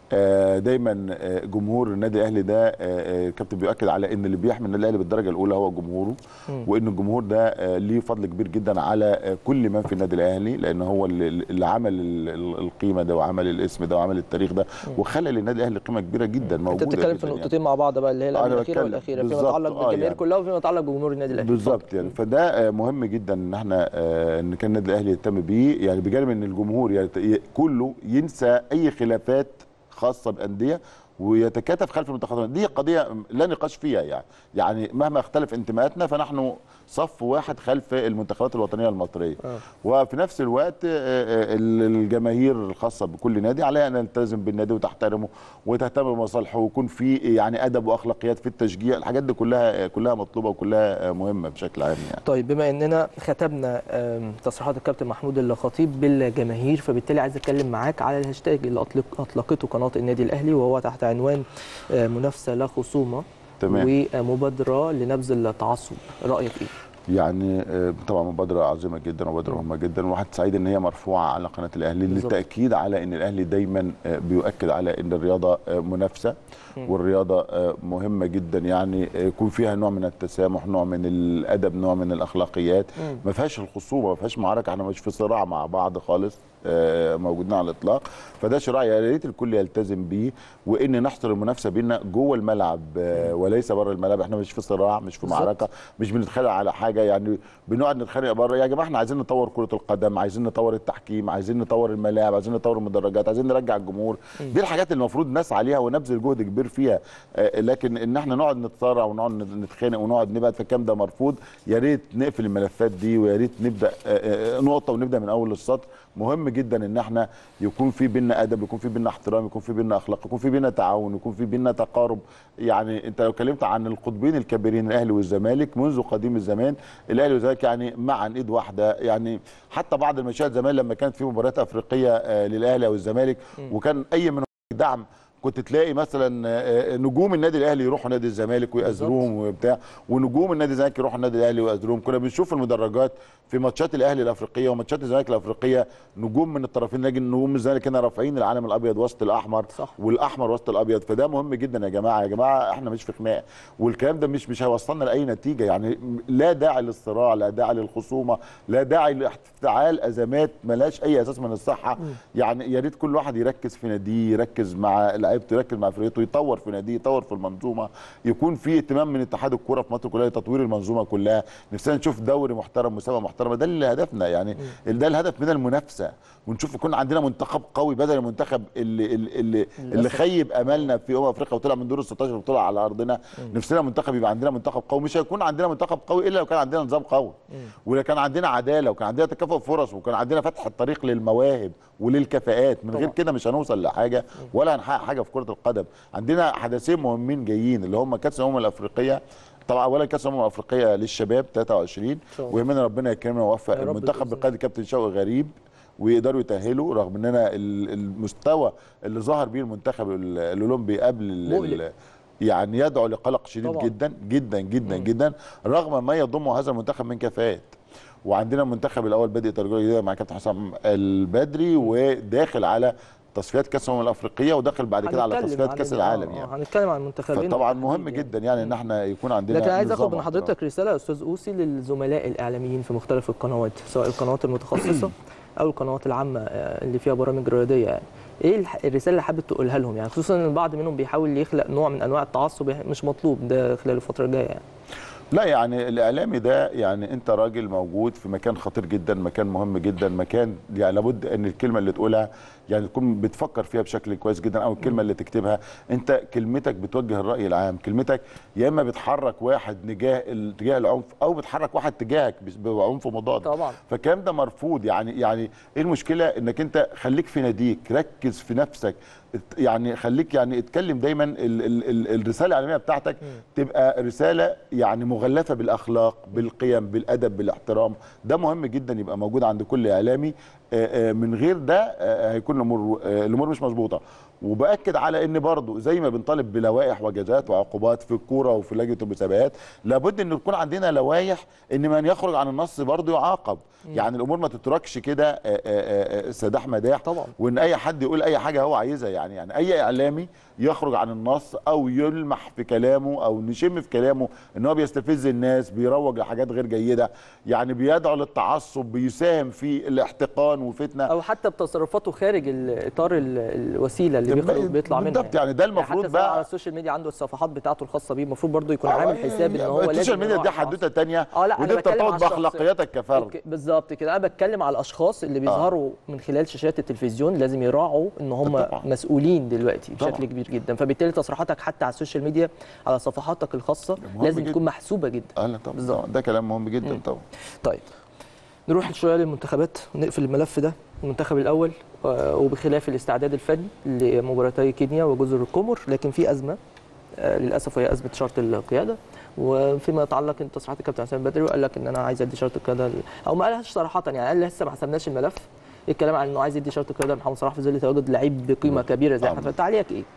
آه، دايما آه، جمهور النادي الاهلي ده آه، آه، الكابتن بيؤكد على ان اللي بيحمي النادي الاهلي بالدرجه الاولى هو جمهوره وان الجمهور ده آه، ليه فضل كبير جدا على آه، كل من في النادي الاهلي لان هو اللي اللي عمل ال- ال- القيمه ده وعمل الاسم ده وعمل التاريخ ده وخلى للنادي الاهلي قيمه كبيره جدا موجوده انت بتتكلم في جداً يعني. النقطتين مع بعض بقى اللي هي أنا الأولى الاخيره بتكلم والاخيره فيما بالظبط، يتعلق آه، بالجماهير يعني. كلها وفيما يتعلق بجمهور النادي الاهلي بالظبط يعني فده آه، مهم جدا ان احنا آه، ان كان النادي الاهلي يهتم بيه يعني بجانب ان الجمهور يت- ي- كله ينسى اي خلافات خاصه بانديه ويتكاتف خلف المنتخبات دي قضيه لا نقاش فيها يعني يعني مهما اختلف انتماءاتنا فنحن صف واحد خلف المنتخبات الوطنيه المصريه آه. وفي نفس الوقت آه، آه، الجماهير الخاصه بكل نادي عليها ان تلتزم بالنادي وتحترمه وتهتم بمصالحه ويكون في يعني ادب واخلاقيات في التشجيع الحاجات دي كلها كلها مطلوبه وكلها مهمه بشكل عام يعني طيب بما اننا ختمنا آم، تصريحات الكابتن محمود الخطيب بالجماهير فبالتالي عايز اتكلم معاك على الهاشتاج اللي أطلق اطلقته قناه النادي الاهلي وهو تحت عنوان آه، منافسه لا خصومه تمام. ومبادره لنبذ التعصب رايك ايه يعني آه، طبعا مبادره عظيمه جدا ومبادره مهمه جدا وواحد سعيد ان هي مرفوعه على قناه الاهلي بالظبط. للتاكيد على ان الاهلي دايما آه، بيؤكد على ان الرياضه آه، منافسه والرياضه آه، مهمه جدا يعني آه، يكون فيها نوع من التسامح نوع من الادب نوع من الاخلاقيات ما فيهاش الخصومه ما فيهاش معركه احنا مش في صراع مع بعض خالص آه، موجودين على الاطلاق فده شراع يا ريت الكل يلتزم بيه وان نحصر المنافسه بينا جوه الملعب آه، وليس بره الملعب احنا مش في صراع مش في بالظبط. معركه مش بنتخانق على حاجه يعني بنقعد نتخانق بره يا جماعه احنا عايزين نطور كره القدم عايزين نطور التحكيم عايزين نطور الملاعب عايزين نطور المدرجات عايزين نرجع الجمهور دي الحاجات اللي المفروض نسعى عليها ونبذل جهد كبير فيها آه، لكن ان احنا نقعد نتصارع ونقعد نتخانق ونقعد نبعد فالكلام ده مرفوض يا ريت نقفل الملفات دي ويا ريت نبدا آه، آه، نقطه ونبدا من اول السطر مهم جدا ان احنا يكون في بينا ادب يكون في بينا احترام يكون في بينا اخلاق يكون في بينا تعاون يكون في بينا تقارب يعني انت لو اتكلمت عن القطبين الكبيرين الاهلي والزمالك منذ قديم الزمان الاهلي والزمالك يعني معا ايد واحده يعني حتى بعض المشاهد زمان لما كانت في مباريات افريقيه آه، للاهلي او الزمالك وكان اي منهم دعم كنت تلاقي مثلا آه، آه، نجوم النادي الاهلي يروحوا نادي الزمالك ويأزروهم وبتاع ونجوم النادي الزمالك يروحوا النادي الاهلي ويأزروهم كنا بنشوف المدرجات في ماتشات الاهلي الافريقيه وماتشات الزمالك الافريقيه نجوم من الطرفين لكن نجوم الزمالك هنا رافعين العلم الابيض وسط الاحمر صح. والاحمر وسط الابيض فده مهم جدا يا جماعه يا جماعه احنا مش في خناقه والكلام ده مش مش هيوصلنا لاي نتيجه يعني لا داعي للصراع لا داعي للخصومه لا داعي لافتعال ازمات ملهاش اي اساس من الصحه يعني يا ريت كل واحد يركز في ناديه يركز مع لعيبته يركز مع فرقته يطور في ناديه يطور في المنظومه يكون في اهتمام من اتحاد الكوره في مصر كلها لتطوير المنظومه كلها نفسنا نشوف دوري محترم مسابقه محترمه ده اللي هدفنا يعني ده الهدف من المنافسه ونشوف يكون عندنا منتخب قوي بدل المنتخب اللي اللي اللي, اللي خيب املنا في امم افريقيا وطلع من دور ال 16 وطلع على ارضنا نفسنا منتخب يبقى عندنا منتخب قوي مش هيكون عندنا منتخب قوي الا لو كان عندنا نظام قوي ولو كان عندنا عداله وكان عندنا تكافؤ فرص وكان عندنا فتح الطريق للمواهب وللكفاءات من غير طبعا. كده مش هنوصل لحاجه ولا هنحقق حاجه في كره القدم عندنا حدثين مهمين جايين اللي هم كاس الامم الافريقيه طبعا اولا كاس الامم الافريقيه للشباب 23 شاء الله. ويهمنا ربنا يكرمنا ويوفق يا رب المنتخب بإذن بقياده كابتن شوقي غريب ويقدروا يتاهلوا رغم اننا ال- المستوى اللي ظهر بيه المنتخب ال- الاولمبي قبل ال- مقلق. ال- يعني يدعو لقلق شديد طبعا. جدا جدا جدا جدا رغم ما يضمه هذا المنتخب من كفاءات وعندنا المنتخب الاول بادئ تجربه جديده مع كابتن حسام البدري وداخل على تصفيات كاس الامم الافريقيه وداخل بعد كده على هنتكلم تصفيات عن كاس ال- العالم آه، يعني هنتكلم عن المنتخبين فطبعا بالتحديد مهم يعني. جدا يعني ان احنا يكون عندنا لكن عايز اخد نظام من واحترام. حضرتك رساله يا استاذ اوسي للزملاء الاعلاميين في مختلف القنوات سواء القنوات المتخصصه او القنوات العامه آه، اللي فيها برامج رياضيه يعني ايه الح- الرساله اللي حابب تقولها لهم يعني خصوصا ان البعض منهم بيحاول يخلق نوع من انواع التعصب مش مطلوب ده خلال الفتره الجايه يعني لا يعني الاعلامي ده يعني انت راجل موجود في مكان خطير جدا مكان مهم جدا مكان يعني لابد ان الكلمه اللي تقولها يعني تكون بتفكر فيها بشكل كويس جدا او الكلمه اللي تكتبها انت كلمتك بتوجه الراي العام كلمتك يا اما بتحرك واحد نجاه ال- تجاه العنف او بتحرك واحد تجاهك بس- بعنف مضاد طبعا. فالكلام ده مرفوض يعني يعني ايه المشكله انك انت خليك في ناديك ركز في نفسك ات- يعني خليك يعني اتكلم دايما ال ال ال الرساله الاعلاميه بتاعتك تبقى رساله يعني مغلفه بالاخلاق بالقيم بالادب بالاحترام ده مهم جدا يبقى موجود عند كل اعلامي آه، آه، من غير ده آه، هيكون الامور آه، الامور مش مظبوطه وباكد على ان برضو زي ما بنطالب بلوائح وجزات وعقوبات في الكوره وفي لجنه المسابقات لابد ان يكون عندنا لوائح ان من يخرج عن النص برضو يعاقب يعني الامور ما تتركش كده آه، آه، آه، سداح مداح طبعا. وان اي حد يقول اي حاجه هو عايزها يعني يعني اي اعلامي يخرج عن النص او يلمح في كلامه او نشم في كلامه ان هو بيستفز الناس بيروج لحاجات غير جيده يعني بيدعو للتعصب بيساهم في الاحتقان وفتنه او حتى بتصرفاته خارج الاطار ال- الوسيله اللي بيخرج بيطلع منها بالضبط يعني ده المفروض حتى سواء على بقى السوشيال ميديا عنده الصفحات بتاعته الخاصه بيه المفروض برضه يكون عامل حساب ان هو لازم السوشيال ميديا دي يراعي حدوته تانية اه لا ودي انا بتكلم على بترتبط الشخص. باخلاقياتك كفرد أوكي، بالظبط كده انا بتكلم على الاشخاص اللي بيظهروا من خلال شاشات التلفزيون لازم يراعوا ان هم طبعاً. مسؤولين دلوقتي طبعاً. بشكل كبير جدا فبالتالي تصريحاتك حتى على السوشيال ميديا على صفحاتك الخاصه مهم لازم جداً. تكون محسوبه جدا اه لا طبعا بالظبط. طبعاً، ده كلام مهم جدا طبعا طيب نروح شويه للمنتخبات ونقفل الملف ده المنتخب الاول آه، وبخلاف الاستعداد الفني لمباراتي كينيا وجزر القمر لكن في ازمه آه، للاسف وهي ازمه شرط القياده وفيما يتعلق ان تصريحات الكابتن حسام بدري وقال لك ان انا عايز ادي شرط القياده ل- او ما قالهاش صراحه يعني قال لسه ما حسبناش الملف الكلام عن انه عايز يدي شرط القياده لمحمد صلاح في ظل تواجد لعيب بقيمه كبيره زي آه. احمد فتحي تعليقك ايه؟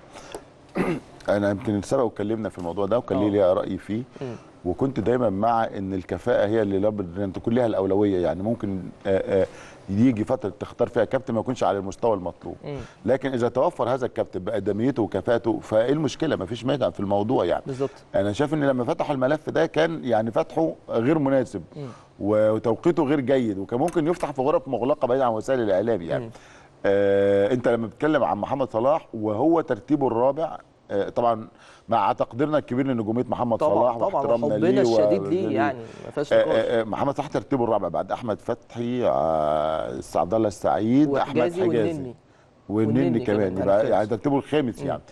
انا يمكن سبق واتكلمنا في الموضوع ده وكان لي آه. ليا راي فيه مم. وكنت دايما مع ان الكفاءه هي اللي لابد ان تكون لها الاولويه يعني ممكن آه، آه، يجي فتره تختار فيها كابتن ما يكونش على المستوى المطلوب مم. لكن اذا توفر هذا الكابتن بادميته وكفاءته فايه المشكله ما فيش مانع في الموضوع يعني بالظبط انا شايف ان لما فتحوا الملف ده كان يعني فتحه غير مناسب مم. وتوقيته غير جيد وكان ممكن يفتح في غرف مغلقه بعيد عن وسائل الاعلام يعني مم. آه انت لما بتتكلم عن محمد صلاح وهو ترتيبه الرابع آه طبعا مع تقديرنا الكبير لنجوميه محمد طبعا صلاح طبعا واحترامنا وحبنا ليه الشديد و- ليه يعني ما فيهاش آه، نقاش آه، آه، محمد صلاح ترتيبه الرابع بعد احمد فتحي آه، عبد الله السعيد احمد وحجازي حجازي والنني والنني والنني كمان كمان يبقى الخامس. يعني ترتيبه الخامس مم. يعني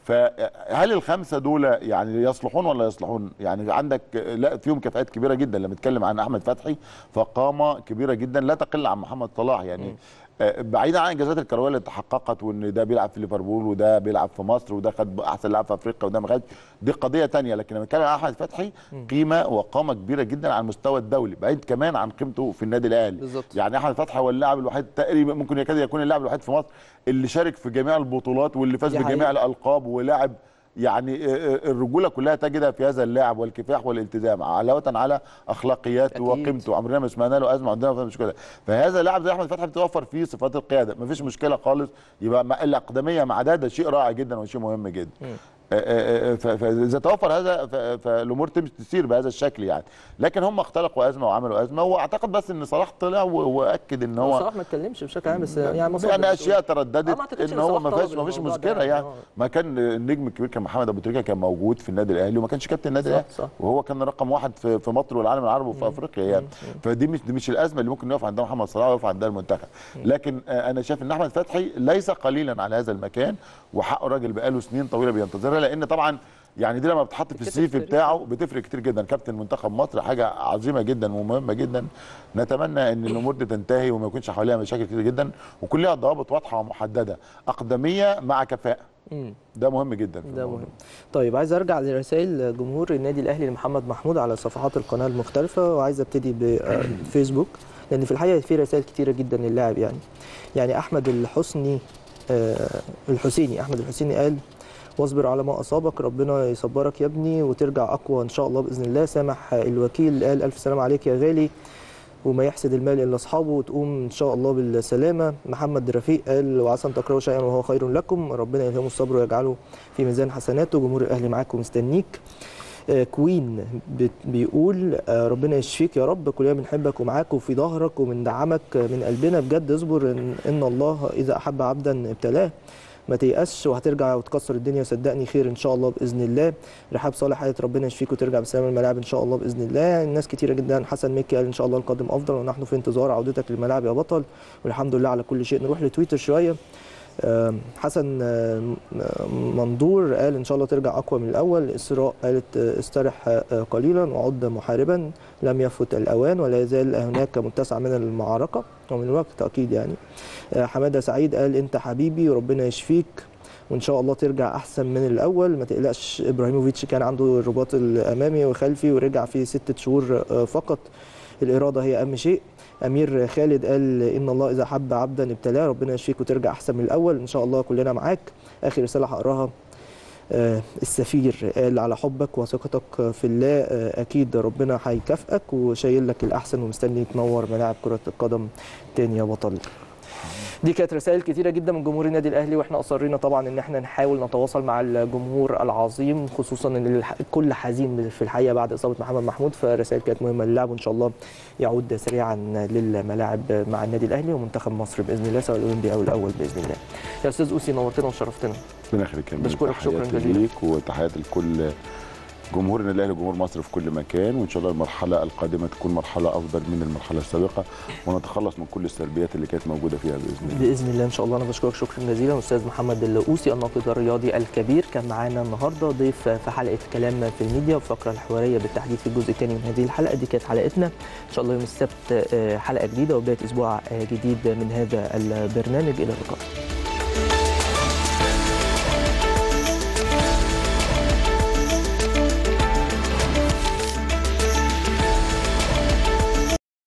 فهل الخمسه دول يعني يصلحون ولا يصلحون؟ يعني عندك لا فيهم كفاءات كبيره جدا لما نتكلم عن احمد فتحي فقامه كبيره جدا لا تقل عن محمد صلاح يعني آه، بعيدا عن الانجازات الكرويه اللي تحققت وان ده بيلعب في ليفربول وده بيلعب في مصر وده خد احسن لاعب في افريقيا وده ما خدش دي قضيه تانية لكن لما نتكلم عن احمد فتحي قيمه وقامه كبيره جدا على المستوى الدولي بعيد كمان عن قيمته في النادي الاهلي بالظبط. يعني احمد فتحي هو اللاعب الوحيد تقريبا ممكن يكاد يكون اللاعب الوحيد في مصر اللي شارك في جميع البطولات واللي فاز دي بجميع حقيقة. الالقاب ولاعب يعني آه، آه، الرجوله كلها تجدها في هذا اللاعب والكفاح والالتزام علاوه على اخلاقياته أكيد. وقيمته عمرنا ما سمعنا له ازمه عندنا ما مشكله فهذا لاعب زي احمد فتحي بتوفر فيه صفات القياده ما فيش مشكله خالص يبقى مع الاقدميه مع ده ده شيء رائع جدا وشيء مهم جدا آه، آه، آه، ف- فاذا توفر هذا ف- فالامور تمشي تسير بهذا الشكل يعني لكن هم اختلقوا ازمه وعملوا ازمه واعتقد بس ان صلاح طلع و- واكد ان هو هو صلاح ما اتكلمش بشكل عام بس يعني مصاب يعني بشوية. اشياء آه، ترددت ما أعتقدش ان إن هو صلاح ما طلب فيش ما فيش الموضوع ده مشكله يعني، يعني آه. ما كان النجم الكبير كان محمد ابو تريكه كان موجود في النادي الاهلي وما كانش كابتن النادي صح، الاهلي صح. وهو كان رقم واحد في في مصر والعالم العربي وفي افريقيا يعني فدي مش دي مش الازمه اللي ممكن يقف عندها محمد صلاح ويقف عندها المنتخب لكن آه، انا شايف ان احمد فتحي ليس قليلا على هذا المكان وحقه راجل بقاله سنين طويله بينتظرها لان طبعا يعني دي لما بتحط في بتفرق السي في كتير. بتاعه بتفرق كتير جدا كابتن منتخب مصر حاجه عظيمه جدا ومهمه جدا نتمنى ان الامور دي تنتهي وما يكونش حواليها مشاكل كتير جدا وكل لها ضوابط واضحه ومحدده اقدميه مع كفاءه مم. ده مهم جدا في ده الموضوع. مهم طيب عايز ارجع لرسائل جمهور النادي الاهلي لمحمد محمود على صفحات القناه المختلفه وعايز ابتدي بفيسبوك لان في الحقيقه في رسائل كتيره جدا للاعب يعني يعني احمد الحسني آه، الحسيني احمد الحسيني قال واصبر على ما اصابك ربنا يصبرك يا ابني وترجع اقوى ان شاء الله باذن الله سامح الوكيل قال الف سلام عليك يا غالي وما يحسد المال الا اصحابه وتقوم ان شاء الله بالسلامه محمد رفيق قال وعسى ان تكرهوا شيئا وهو خير لكم ربنا يلهمه الصبر ويجعله في ميزان حسناته جمهور الاهلي معاك ومستنيك آه، كوين بت- بيقول آه، ربنا يشفيك يا رب كلنا بنحبك ومعاك وفي ظهرك وبندعمك من قلبنا بجد اصبر ان, إن الله اذا احب عبدا ابتلاه ما تيأسش وهترجع وتكسر الدنيا صدقني خير ان شاء الله باذن الله رحاب صالح قالت ربنا يشفيك وترجع بسلامه الملاعب ان شاء الله باذن الله الناس كتيره جدا حسن مكي قال ان شاء الله القادم افضل ونحن في انتظار عودتك للملاعب يا بطل والحمد لله على كل شيء نروح لتويتر شويه آم، حسن آم، مندور قال ان شاء الله ترجع اقوى من الاول اسراء قالت آه، استرح آه، قليلا وعد محاربا لم يفت الاوان ولا يزال هناك متسع من المعركه ومن الوقت اكيد يعني آه، حماده سعيد قال انت حبيبي وربنا يشفيك وان شاء الله ترجع احسن من الاول ما تقلقش ابراهيموفيتش كان عنده الرباط الامامي وخلفي ورجع في ستة شهور آه، فقط الاراده هي اهم شيء امير خالد قال ان الله اذا حب عبدا ابتلاه ربنا يشفيك وترجع احسن من الاول ان شاء الله كلنا معاك اخر رساله هقراها آه، السفير قال على حبك وثقتك في الله آه، اكيد ربنا هيكافئك وشايل لك الاحسن ومستني تنور ملاعب كره القدم تاني يا بطل دي كانت رسائل كتيره جدا من جمهور النادي الاهلي واحنا اصرينا طبعا ان احنا نحاول نتواصل مع الجمهور العظيم خصوصا ان الح- الكل حزين في الحقيقه بعد اصابه محمد محمود فرسائل كانت مهمه للاعب وان شاء الله يعود سريعا للملاعب مع النادي الاهلي ومنتخب مصر باذن الله سواء الاولمبي او الاول باذن الله يا استاذ اوسي نورتنا وشرفتنا ربنا يخليك يا أمير. بشكرك شكراً تحياتي جزيلاً. ليك وتحياتي لكل جمهور النادي الاهلي وجمهور مصر في كل مكان وان شاء الله المرحله القادمه تكون مرحله افضل من المرحله السابقه ونتخلص من كل السلبيات اللي كانت موجوده فيها باذن الله باذن الله ان شاء الله انا بشكرك شكرا جزيلا استاذ محمد الاوسي الناقد الرياضي الكبير كان معانا النهارده ضيف في حلقه كلام في الميديا والفقره الحواريه بالتحديد في الجزء الثاني من هذه الحلقه دي كانت حلقتنا ان شاء الله يوم السبت آه، حلقه جديده وبدايه اسبوع آه، جديد من هذا البرنامج الى اللقاء